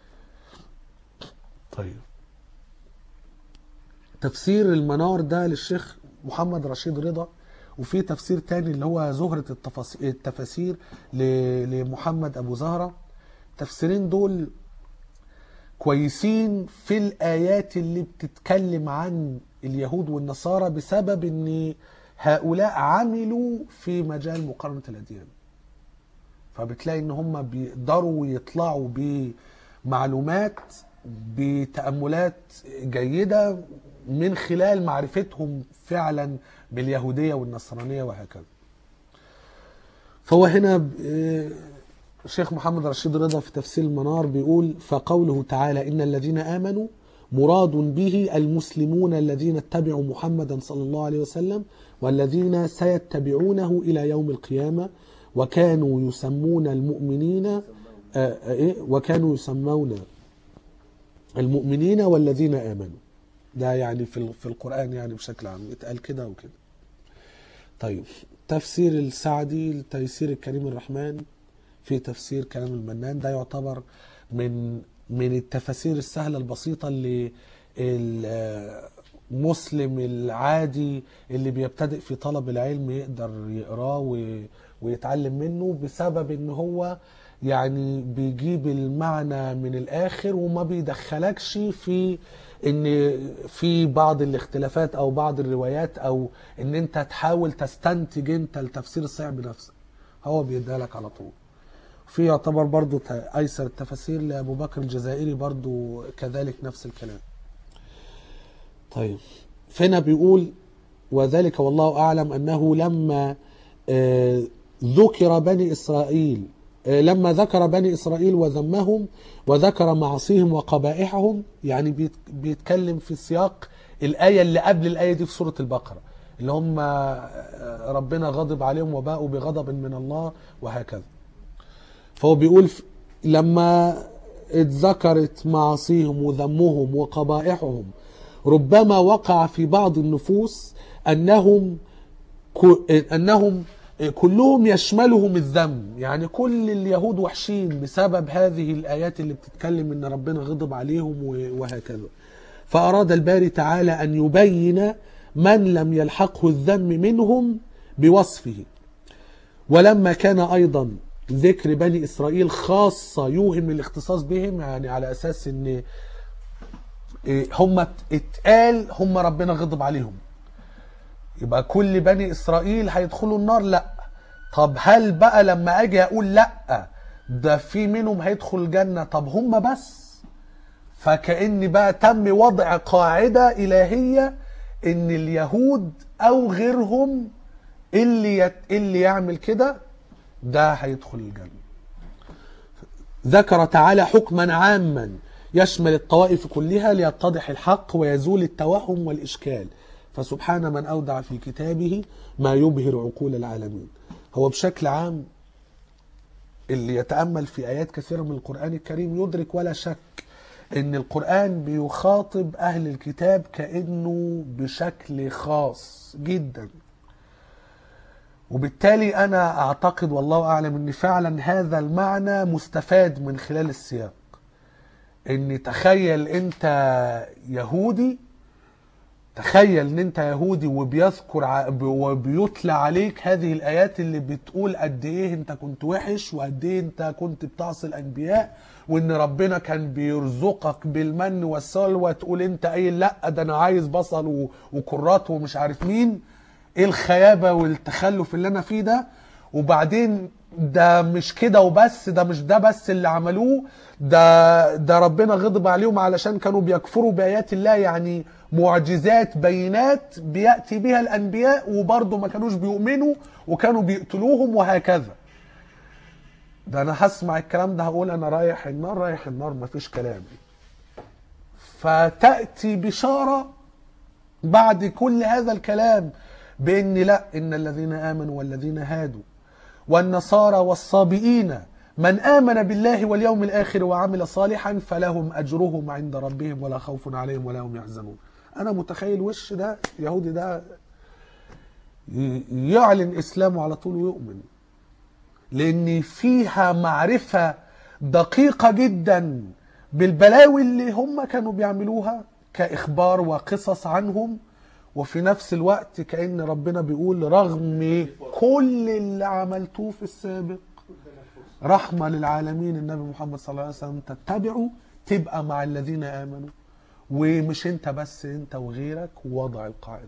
طيب تفسير المنار ده للشيخ محمد رشيد رضا وفي تفسير تاني اللي هو زهرة التفاس- التفاسير ل- لمحمد أبو زهرة تفسيرين دول كويسين في الآيات اللي بتتكلم عن اليهود والنصارى بسبب ان هؤلاء عملوا في مجال مقارنة الأديان فبتلاقي ان هم بيقدروا يطلعوا بمعلومات بتأملات جيدة من خلال معرفتهم فعلا باليهودية والنصرانية وهكذا فهو هنا ب- آه، الشيخ محمد رشيد رضا في تفسير المنار بيقول فقوله تعالى إن الذين آمنوا مراد به المسلمون الذين اتبعوا محمدا صلى الله عليه وسلم والذين سيتبعونه إلى يوم القيامة وكانوا يسمون المؤمنين آه، آه، إيه؟ وكانوا يسمون المؤمنين والذين آمنوا ده يعني في ال- في القرآن يعني بشكل عام اتقال كده وكده طيب تفسير السعدي لتيسير الكريم الرحمن في تفسير كلام المنان ده يعتبر من من التفاسير السهلة البسيطة اللي المسلم العادي اللي بيبتدئ في طلب العلم يقدر يقراه و- ويتعلم منه بسبب ان هو يعني بيجيب المعنى من الاخر وما بيدخلكش في ان في بعض الاختلافات او بعض الروايات او ان انت تحاول تستنتج انت التفسير الصحيح بنفسك هو بيديها لك على طول في يعتبر برضو ت- ايسر التفاسير لابو بكر الجزائري برضو كذلك نفس الكلام طيب فهنا بيقول وذلك والله اعلم انه لما آه، ذكر بني اسرائيل آه، لما ذكر بني اسرائيل وذمهم وذكر معاصيهم وقبائحهم يعني بيت- بيتكلم في سياق الايه اللي قبل الايه دي في سوره البقره اللي هم آه، ربنا غضب عليهم وباءوا بغضب من الله وهكذا فهو بيقول ف- لما اتذكرت معاصيهم وذمهم وقبائحهم ربما وقع في بعض النفوس انهم ك- انهم كلهم يشملهم الذم يعني كل اليهود وحشين بسبب هذه الايات اللي بتتكلم ان ربنا غضب عليهم و- وهكذا فاراد الباري تعالى ان يبين من لم يلحقه الذم منهم بوصفه ولما كان ايضا ذكر بني اسرائيل خاصه يوهم الاختصاص بهم يعني على اساس ان إيه، هم اتقال هم ربنا غضب عليهم يبقى كل بني اسرائيل هيدخلوا النار لا طب هل بقى لما اجي اقول لا ده في منهم هيدخل الجنه طب هم بس فكأن بقى تم وضع قاعده الهيه ان اليهود او غيرهم اللي يت... اللي يعمل كده ده هيدخل الجنه ذكر تعالى حكما عاما يشمل الطوائف كلها ليتضح الحق ويزول التوهم والإشكال فسبحان من أودع في كتابه ما يبهر عقول العالمين هو بشكل عام اللي يتأمل في آيات كثيرة من القرآن الكريم يدرك ولا شك ان القرآن بيخاطب أهل الكتاب كأنه بشكل خاص جدا وبالتالي أنا أعتقد والله أعلم أن فعلا هذا المعنى مستفاد من خلال السياق ان تخيل انت يهودي تخيل ان انت يهودي وبيذكر ع- ب- وبيتلى عليك هذه الايات اللي بتقول قد ايه انت كنت وحش وقد ايه انت كنت بتعصي الانبياء وان ربنا كان بيرزقك بالمن والسلوى تقول انت قايل لا ده انا عايز بصل و- وكرات ومش عارف مين ايه الخيابه والتخلف اللي انا فيه ده وبعدين ده مش كده وبس ده مش ده بس اللي عملوه ده ده ربنا غضب عليهم علشان كانوا بيكفروا بآيات الله يعني معجزات بينات بيأتي بها الأنبياء وبرضه ما كانوش بيؤمنوا وكانوا بيقتلوهم وهكذا ده أنا هسمع الكلام ده هقول أنا رايح النار رايح النار مفيش كلام فتأتي بشارة بعد كل هذا الكلام بان لا ان الذين امنوا والذين هادوا والنصارى والصابئين من امن بالله واليوم الاخر وعمل صالحا فلهم اجرهم عند ربهم ولا خوف عليهم ولا هم يحزنون انا متخيل وش ده يهودي ده ي- يعلن اسلامه على طول ويؤمن لان فيها معرفه دقيقه جدا بالبلاوي اللي هم كانوا بيعملوها كاخبار وقصص عنهم وفي نفس الوقت كأن ربنا بيقول رغم كل اللي عملتوه في السابق رحمة للعالمين النبي محمد صلى الله عليه وسلم تتبعوا تبقى مع الذين آمنوا ومش انت بس انت وغيرك ووضع القاعدة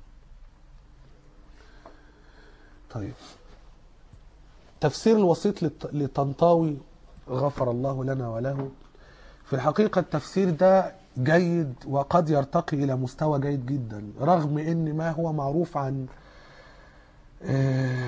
طيب تفسير الوسيط للط- لطنطاوي غفر الله لنا وله في الحقيقة التفسير ده جيد وقد يرتقي إلى مستوى جيد جدا رغم إن ما هو معروف عن آه،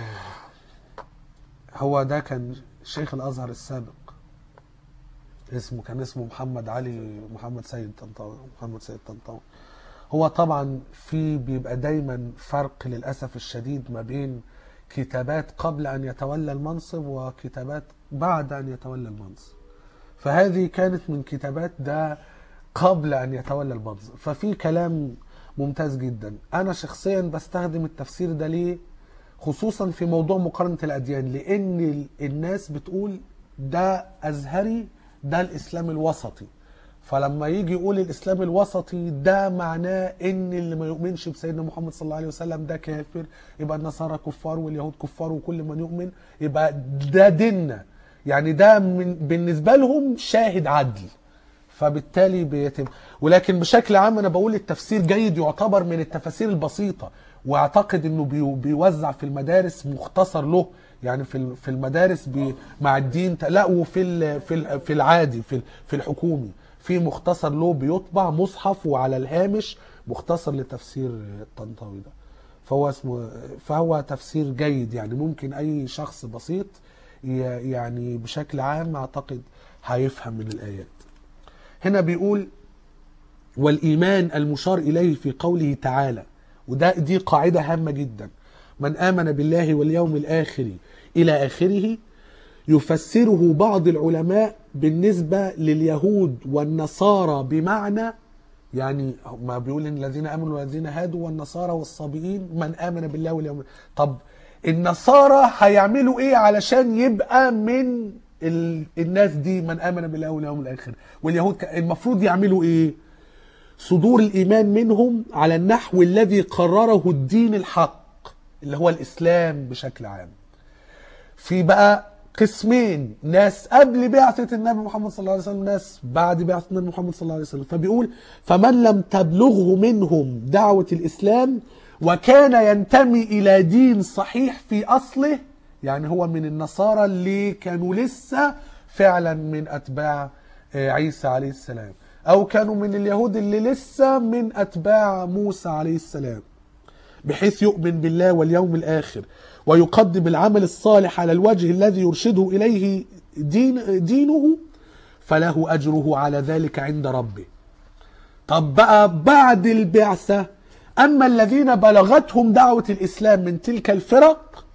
هو ده كان شيخ الأزهر السابق اسمه كان اسمه محمد علي محمد سيد طنطاوي محمد سيد طنطاوي هو طبعا في بيبقى دايما فرق للأسف الشديد ما بين كتابات قبل أن يتولى المنصب وكتابات بعد أن يتولى المنصب فهذه كانت من كتابات ده قبل أن يتولى المنصب ففي كلام ممتاز جدا أنا شخصيا بستخدم التفسير ده ليه خصوصا في موضوع مقارنة الأديان لأن ال- الناس بتقول ده أزهري ده الإسلام الوسطي فلما يجي يقول الإسلام الوسطي ده معناه إن اللي ما يؤمنش بسيدنا محمد صلى الله عليه وسلم ده كافر يبقى النصارى كفار واليهود كفار وكل من يؤمن يبقى ده ديننا يعني ده من بالنسبة لهم شاهد عدل فبالتالي بيتم ولكن بشكل عام انا بقول التفسير جيد يعتبر من التفاسير البسيطه واعتقد انه بي- بيوزع في المدارس مختصر له يعني في ال- في المدارس بي مع الدين ت- لا وفي ال- في ال- في العادي في ال- في الحكومي في مختصر له بيطبع مصحف وعلى الهامش مختصر لتفسير الطنطاوي ده فهو اسمه فهو تفسير جيد يعني ممكن اي شخص بسيط ي- يعني بشكل عام اعتقد هيفهم من الايات هنا بيقول والإيمان المشار إليه في قوله تعالى وده دي قاعدة هامة جدا من آمن بالله واليوم الآخر إلى آخره يفسره بعض العلماء بالنسبة لليهود والنصارى بمعنى يعني ما بيقول ان الذين امنوا والذين هادوا والنصارى والصابئين من امن بالله واليوم طب النصارى هيعملوا ايه علشان يبقى من ال... الناس دي من امن بالله واليوم الاخر واليهود ك- المفروض يعملوا ايه صدور الايمان منهم على النحو الذي قرره الدين الحق اللي هو الاسلام بشكل عام في بقى قسمين ناس قبل بعثة النبي محمد صلى الله عليه وسلم ناس بعد بعثة النبي محمد صلى الله عليه وسلم فبيقول فمن لم تبلغه منهم دعوة الإسلام وكان ينتمي إلى دين صحيح في أصله يعني هو من النصارى اللي كانوا لسه فعلا من أتباع آه، عيسى عليه السلام أو كانوا من اليهود اللي لسه من أتباع موسى عليه السلام بحيث يؤمن بالله واليوم الآخر ويقدم العمل الصالح على الوجه الذي يرشده إليه دين دينه فله أجره على ذلك عند ربه طب بقى بعد البعثة أما الذين بلغتهم دعوة الإسلام من تلك الفرق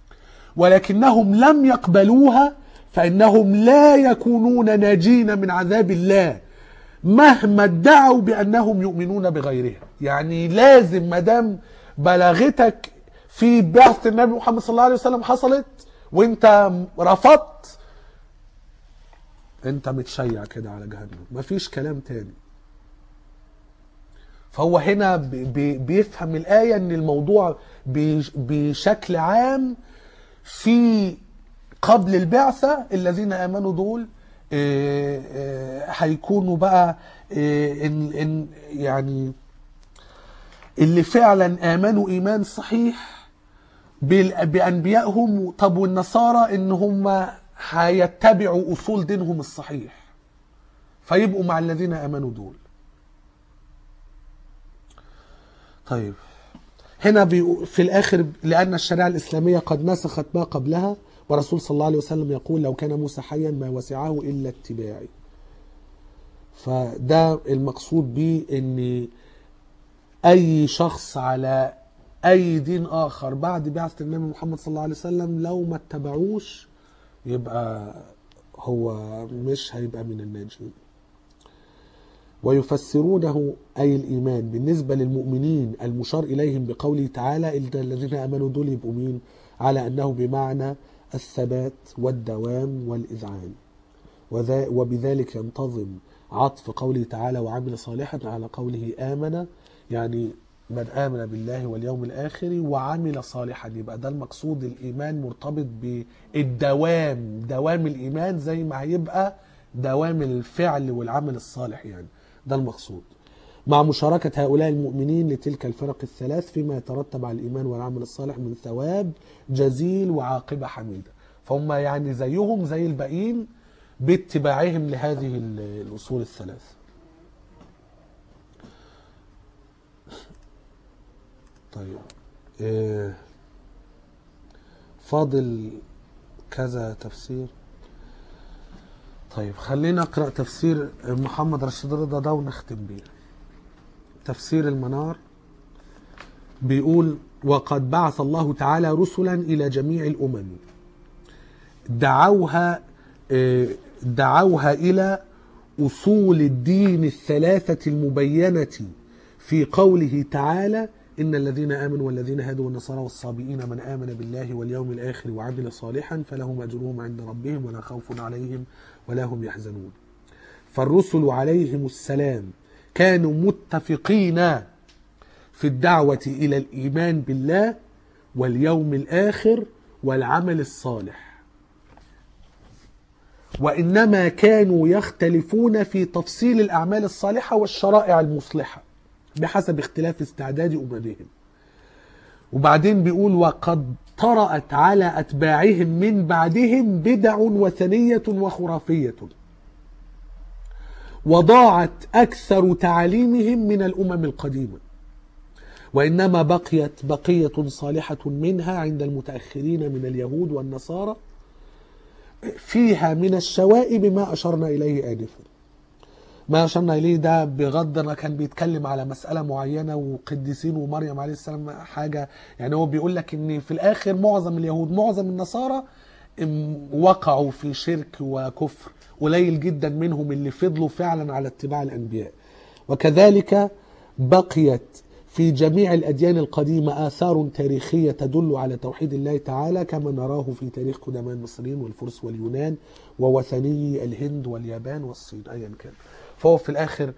ولكنهم لم يقبلوها فإنهم لا يكونون ناجين من عذاب الله مهما ادعوا بانهم يؤمنون بغيرها يعني لازم ما دام بلاغتك في بعثه النبي محمد صلى الله عليه وسلم حصلت وانت رفضت انت متشيع كده على جهنم مفيش كلام تاني فهو هنا بي- بي- بيفهم الآية ان الموضوع بي- بشكل عام في قبل البعثة الذين آمنوا دول آه، آه، هيكونوا بقى آه، إن إن يعني اللي فعلا آمنوا إيمان صحيح بال- بأنبيائهم طب والنصارى إن هم هيتبعوا أصول دينهم الصحيح فيبقوا مع الذين آمنوا دول طيب هنا بيقو- في الآخر لأن الشريعة الإسلامية قد نسخت ما قبلها ورسول صلى الله عليه وسلم يقول لو كان موسى حيا ما وسعه إلا اتباعي فده المقصود به ان اي شخص على اي دين اخر بعد بعثة النبي محمد صلى الله عليه وسلم لو ما اتبعوش يبقى هو مش هيبقى من الناجين ويفسرونه أي الإيمان بالنسبة للمؤمنين المشار إليهم بقوله تعالى إلا الذين آمنوا دول يبقوا مين على أنه بمعنى الثبات والدوام والإذعان وذا وبذلك ينتظم عطف قوله تعالى وعمل صالحا على قوله آمن يعني من آمن بالله واليوم الآخر وعمل صالحا يبقى ده المقصود الإيمان مرتبط بالدوام دوام الإيمان زي ما هيبقى دوام الفعل والعمل الصالح يعني ده المقصود مع مشاركة هؤلاء المؤمنين لتلك الفرق الثلاث فيما يترتب على الإيمان والعمل الصالح من ثواب جزيل وعاقبة حميدة فهم يعني زيهم زي الباقيين باتباعهم لهذه ال- الأصول الثلاث طيب آه، فاضل كذا تفسير طيب خلينا نقرأ تفسير محمد رشيد رضا ده ونختم بيه تفسير المنار بيقول وقد بعث الله تعالى رسلا إلى جميع الأمم دعوها آه، دعوها إلى أصول الدين الثلاثة المبينة في قوله تعالى إن الذين آمنوا والذين هادوا والنصارى والصابئين من آمن بالله واليوم الآخر وعمل صالحا فلهم أجرهم عند ربهم ولا خوف عليهم ولا هم يحزنون فالرسل عليهم السلام كانوا متفقين في الدعوة إلى الإيمان بالله واليوم الآخر والعمل الصالح وإنما كانوا يختلفون في تفصيل الأعمال الصالحة والشرائع المصلحة بحسب اختلاف استعداد أممهم وبعدين بيقول وقد طرأت على أتباعهم من بعدهم بدع وثنية وخرافية وضاعت أكثر تعاليمهم من الأمم القديمة وإنما بقيت بقية صالحة منها عند المتأخرين من اليهود والنصارى فيها من الشوائب ما أشرنا إليه آنفا ما أشرنا إليه ده بغض ما كان بيتكلم على مسألة معينة وقديسين ومريم عليه السلام حاجة يعني هو بيقول لك إن في الآخر معظم اليهود معظم النصارى ام- وقعوا في شرك وكفر قليل جدا منهم اللي فضلوا فعلا على اتباع الأنبياء وكذلك بقيت في جميع الأديان القديمة آثار تاريخية تدل على توحيد الله تعالى كما نراه في تاريخ قدماء المصريين والفرس واليونان ووثني الهند واليابان والصين أيا كان فهو في الآخر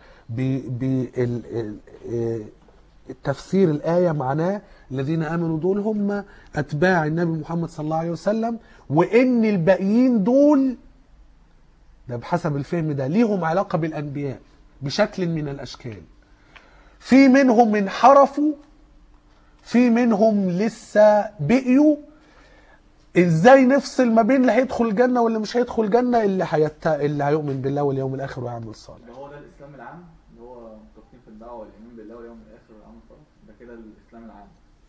بالتفسير الآية معناه الذين آمنوا دول هم أتباع النبي محمد صلى الله عليه وسلم وإن الباقيين دول ده بحسب الفهم ده ليهم علاقة بالأنبياء بشكل من الأشكال في منهم انحرفوا في منهم لسه بقيوا ازاي نفصل ما بين اللي هيدخل الجنه واللي مش هيدخل الجنه اللي هيت... اللي هيؤمن بالله واليوم الاخر ويعمل صالح اللي هو ده الاسلام العام اللي هو متفقين في الدعوه والايمان بالله واليوم الاخر والعمل الصالح ده كده الاسلام العام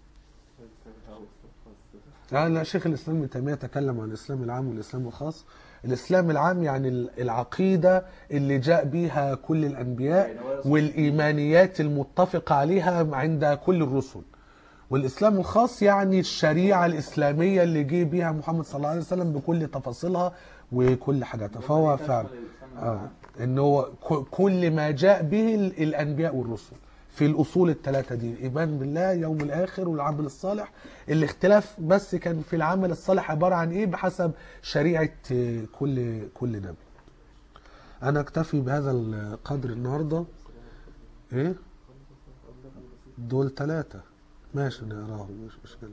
لا لا شيخ الاسلام ابن تيميه تكلم عن الاسلام العام والاسلام الخاص الاسلام العام يعني العقيده اللي جاء بيها كل الانبياء والايمانيات المتفق عليها عند كل الرسل والاسلام الخاص يعني الشريعه الاسلاميه اللي جه بيها محمد صلى الله عليه وسلم بكل تفاصيلها وكل حاجاتها فهو فعلا اه ان هو ك- كل ما جاء به ال- الانبياء والرسل في الاصول الثلاثه دي الايمان بالله يوم الاخر والعمل الصالح الاختلاف بس كان في العمل الصالح عباره عن ايه بحسب شريعه آه، كل كل نبي انا اكتفي بهذا القدر النهارده ايه دول ثلاثه ماشي نقراهم مش مشكله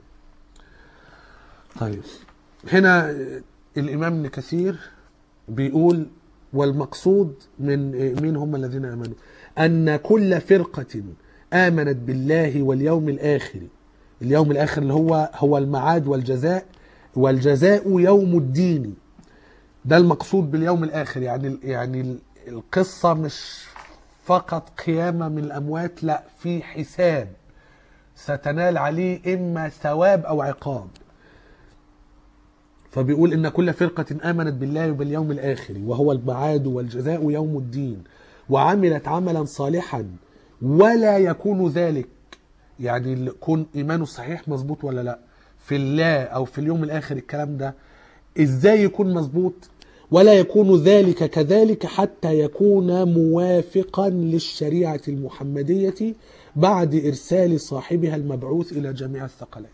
طيب هنا آه، الامام ابن كثير بيقول والمقصود من مين هم الذين امنوا ان كل فرقه امنت بالله واليوم الاخر اليوم الاخر اللي هو هو المعاد والجزاء والجزاء يوم الدين ده المقصود باليوم الاخر يعني يعني القصه مش فقط قيامه من الاموات لا في حساب ستنال عليه اما ثواب او عقاب فبيقول ان كل فرقه امنت بالله وباليوم الاخر وهو المعاد والجزاء يوم الدين وعملت عملا صالحا ولا يكون ذلك يعني اللي يكون ايمانه صحيح مظبوط ولا لا في الله او في اليوم الاخر الكلام ده ازاي يكون مظبوط ولا يكون ذلك كذلك حتى يكون موافقا للشريعه المحمديه بعد ارسال صاحبها المبعوث الى جميع الثقلين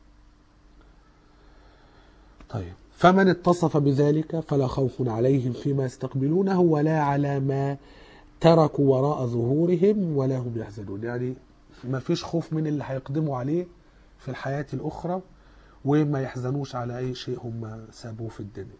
طيب فمن اتصف بذلك فلا خوف عليهم فيما يستقبلونه ولا على ما تركوا وراء ظهورهم ولا هم يحزنون يعني ما فيش خوف من اللي هيقدموا عليه في الحياة الأخرى وما يحزنوش على أي شيء هم سابوه في الدنيا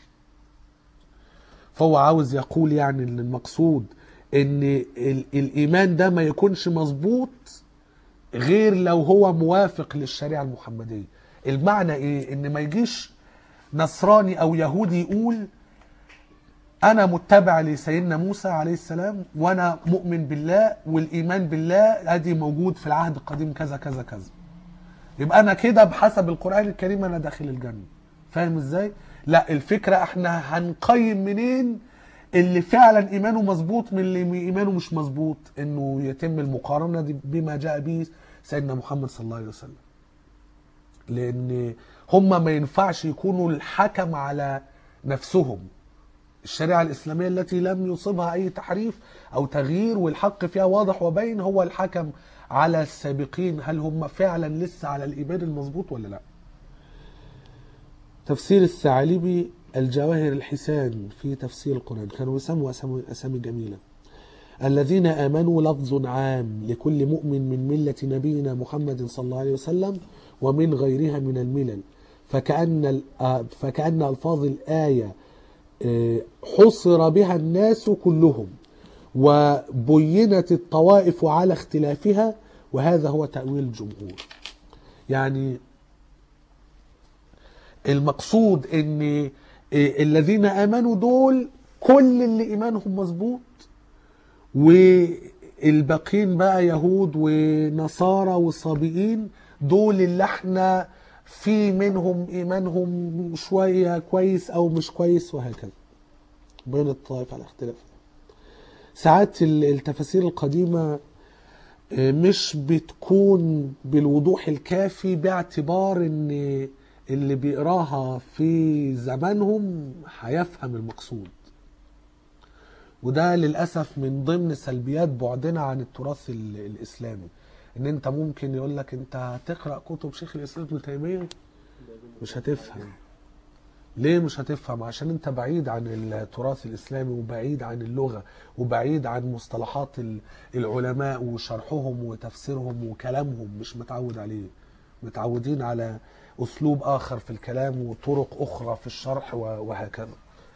فهو عاوز يقول يعني ان المقصود ان ال- الايمان ده ما يكونش مظبوط غير لو هو موافق للشريعه المحمديه المعنى ايه ان ما يجيش نصراني او يهودي يقول انا متبع لسيدنا موسى عليه السلام وانا مؤمن بالله والايمان بالله ادي موجود في العهد القديم كذا كذا كذا يبقى انا كده بحسب القران الكريم انا داخل الجنه فاهم ازاي لا الفكره احنا هنقيم منين اللي فعلا ايمانه مظبوط من اللي ايمانه مش مظبوط انه يتم المقارنه دي بما جاء به سيدنا محمد صلى الله عليه وسلم لان هم ما ينفعش يكونوا الحكم على نفسهم الشريعة الإسلامية التي لم يصبها أي تحريف أو تغيير والحق فيها واضح وبين هو الحكم على السابقين هل هم فعلا لسه على الإيمان المظبوط ولا لا تفسير الثعالبي الجواهر الحسان في تفسير القرآن كانوا يسموا أسامي, أسامي جميلة الذين آمنوا لفظ عام لكل مؤمن من ملة نبينا محمد صلى الله عليه وسلم ومن غيرها من الملل فكأن, ال- آه، فكأن ألفاظ الآية آه، حصر بها الناس كلهم وبينت الطوائف على اختلافها وهذا هو تأويل الجمهور يعني المقصود ان آه، الذين امنوا دول كل اللي ايمانهم مظبوط والباقيين بقى يهود ونصارى وصابئين دول اللي احنا في منهم ايمانهم شويه كويس او مش كويس وهكذا بين الطائف على اختلاف ساعات ال- التفاسير القديمه آه، مش بتكون بالوضوح الكافي باعتبار ان اللي بيقراها في زمانهم هيفهم المقصود وده للاسف من ضمن سلبيات بعدنا عن التراث ال- الاسلامي ان انت ممكن يقول لك انت هتقرا كتب شيخ الاسلام ابن تيميه مش هتفهم ليه مش هتفهم عشان انت بعيد عن التراث الاسلامي وبعيد عن اللغه وبعيد عن مصطلحات ال- العلماء وشرحهم وتفسيرهم وكلامهم مش متعود عليه متعودين على اسلوب اخر في الكلام وطرق اخرى في الشرح و- وهكذا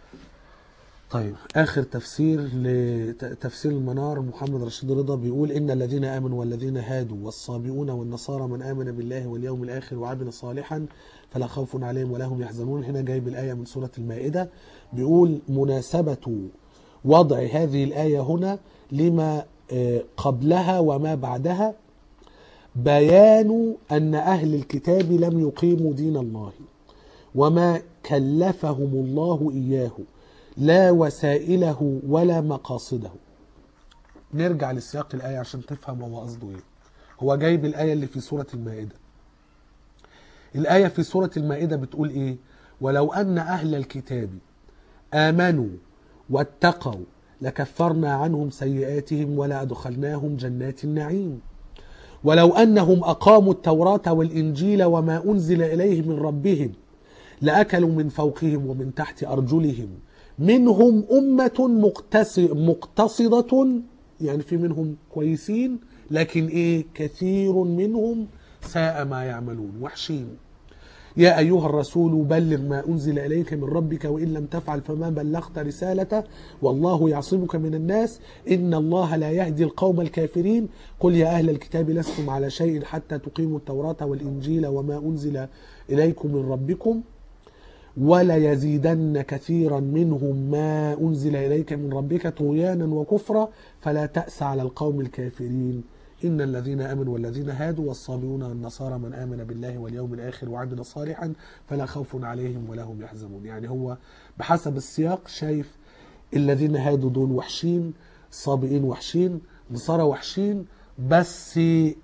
طيب اخر تفسير لتفسير المنار محمد رشيد رضا بيقول ان الذين امنوا والذين هادوا والصابئون والنصارى من امن بالله واليوم الاخر وعمل صالحا فلا خوف عليهم ولا هم يحزنون هنا جايب الايه من سوره المائده بيقول مناسبه وضع هذه الايه هنا لما آه، قبلها وما بعدها بيان ان اهل الكتاب لم يقيموا دين الله وما كلفهم الله اياه لا وسائله ولا مقاصده نرجع لسياق الآية عشان تفهم هو قصده ايه هو جايب الآية اللي في سورة المائدة الآية في سورة المائدة بتقول ايه ولو أن أهل الكتاب آمنوا واتقوا لكفرنا عنهم سيئاتهم ولا أدخلناهم جنات النعيم ولو أنهم أقاموا التوراة والإنجيل وما أنزل إليهم من ربهم لأكلوا من فوقهم ومن تحت أرجلهم منهم أمة مقتص- مقتصدة يعني في منهم كويسين لكن إيه كثير منهم ساء ما يعملون وحشين يا أيها الرسول بلغ ما أنزل إليك من ربك وإن لم تفعل فما بلغت رسالته والله يعصمك من الناس إن الله لا يهدي القوم الكافرين قل يا أهل الكتاب لستم على شيء حتى تقيموا التوراة والإنجيل وما أنزل إليكم من ربكم ولا يزيدن كثيرا منهم ما أنزل إليك من ربك طغيانا وكفرا فلا تأس على القوم الكافرين إن الذين آمنوا والذين هادوا والصابئون والنصارى من آمن بالله واليوم الآخر وعمل صالحا فلا خوف عليهم ولا هم يحزنون يعني هو بحسب السياق شايف الذين هادوا دول وحشين الصابئين وحشين نصارى وحشين بس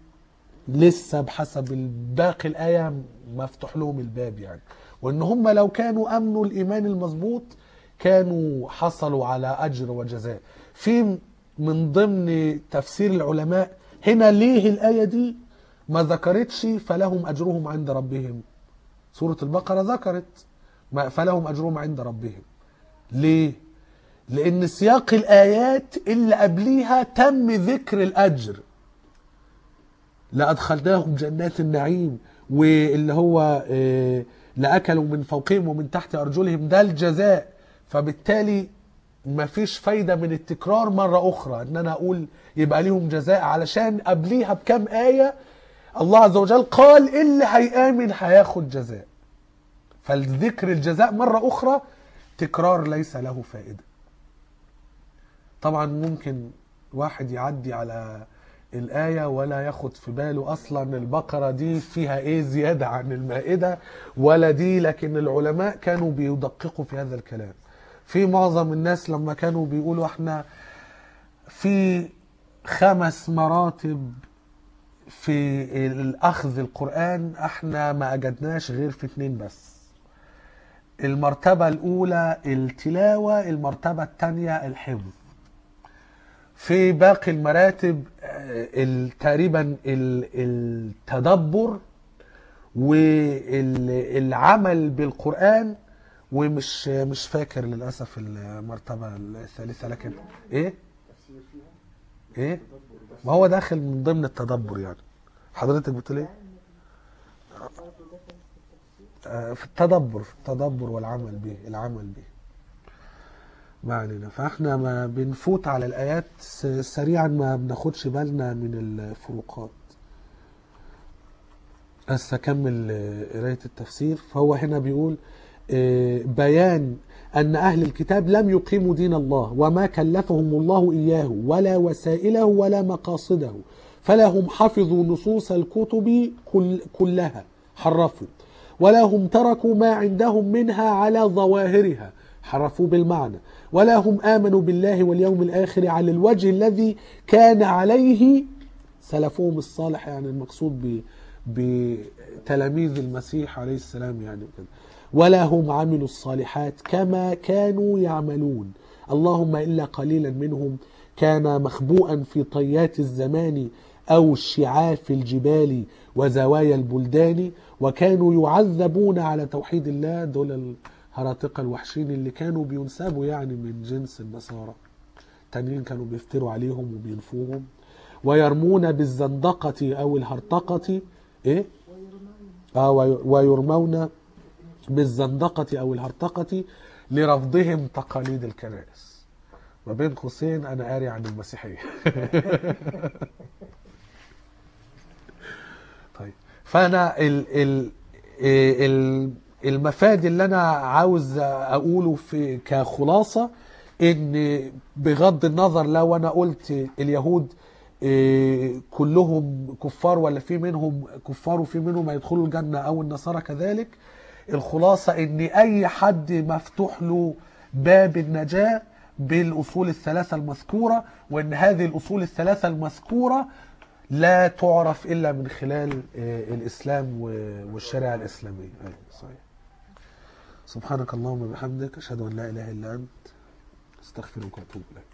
لسه بحسب باقي الآية مفتوح لهم الباب يعني وإن هم لو كانوا أمنوا الإيمان المظبوط كانوا حصلوا على أجر وجزاء في من ضمن تفسير العلماء هنا ليه الآية دي ما ذكرتش فلهم أجرهم عند ربهم سورة البقرة ذكرت ما- فلهم أجرهم عند ربهم ليه لأن سياق الآيات اللي قبليها تم ذكر الأجر لأدخلناهم جنات النعيم واللي هو آه، لأكلوا من فوقهم ومن تحت أرجلهم ده الجزاء فبالتالي مفيش فايدة من التكرار مرة أخرى إن أنا أقول يبقى ليهم جزاء علشان قبليها بكام آية الله عز وجل قال اللي هيآمن هياخد جزاء فالذكر الجزاء مرة أخرى تكرار ليس له فائدة طبعا ممكن واحد يعدي على الآية ولا ياخد في باله أصلا البقرة دي فيها إيه زيادة عن المائدة ولا دي لكن العلماء كانوا بيدققوا في هذا الكلام في معظم الناس لما كانوا بيقولوا احنا في خمس مراتب في الأخذ القرآن احنا ما أجدناش غير في اتنين بس المرتبة الأولى التلاوة المرتبة الثانية الحفظ في باقي المراتب آه، ال- تقريبا ال- التدبر والعمل بالقرآن ومش مش فاكر للأسف المرتبة الثالثة لكن إيه؟ تفسير فيها إيه؟ ما هو داخل من ضمن التدبر يعني حضرتك بتقول إيه؟ آه، في التدبر في التدبر والعمل به العمل به ما علينا فاحنا ما بنفوت على الآيات س- سريعا ما بناخدش بالنا من الفروقات بس أكمل آه، قراية التفسير فهو هنا بيقول آه، بيان أن أهل الكتاب لم يقيموا دين الله وما كلفهم الله إياه ولا وسائله ولا مقاصده فلا هم حفظوا نصوص الكتب كل كلها حرفوا ولا هم تركوا ما عندهم منها على ظواهرها حرفوا بالمعنى ولا هم آمنوا بالله واليوم الآخر على الوجه الذي كان عليه سلفهم الصالح يعني المقصود ب بتلاميذ المسيح عليه السلام يعني كده ولا هم عملوا الصالحات كما كانوا يعملون اللهم إلا قليلا منهم كان مخبوءا في طيات الزمان أو شعاف الجبال وزوايا البلدان وكانوا يعذبون على توحيد الله دول الهراطقة الوحشين اللي كانوا بينسبوا يعني من جنس النصارى تانيين كانوا بيفتروا عليهم وبينفوهم ويرمون بالزندقة أو الهرطقة إيه؟ آه وي- ويرمون بالزندقة أو الهرطقة لرفضهم تقاليد الكنائس ما بين قوسين أنا قاري عن المسيحية طيب فأنا ال ال ال المفاد اللي أنا عاوز أقوله في كخلاصة إن بغض النظر لو أنا قلت اليهود إيه، كلهم كفار ولا في منهم كفار وفي منهم هيدخلوا الجنة أو النصارى كذلك الخلاصة إن أي حد مفتوح له باب النجاة بالأصول الثلاثة المذكورة وإن هذه الأصول الثلاثة المذكورة لا تعرف إلا من خلال آه، الإسلام و- والشريعة الإسلامية أيوة صحيح سبحانك اللهم وبحمدك أشهد أن لا إله إلا أنت استغفرك وأتوب إليك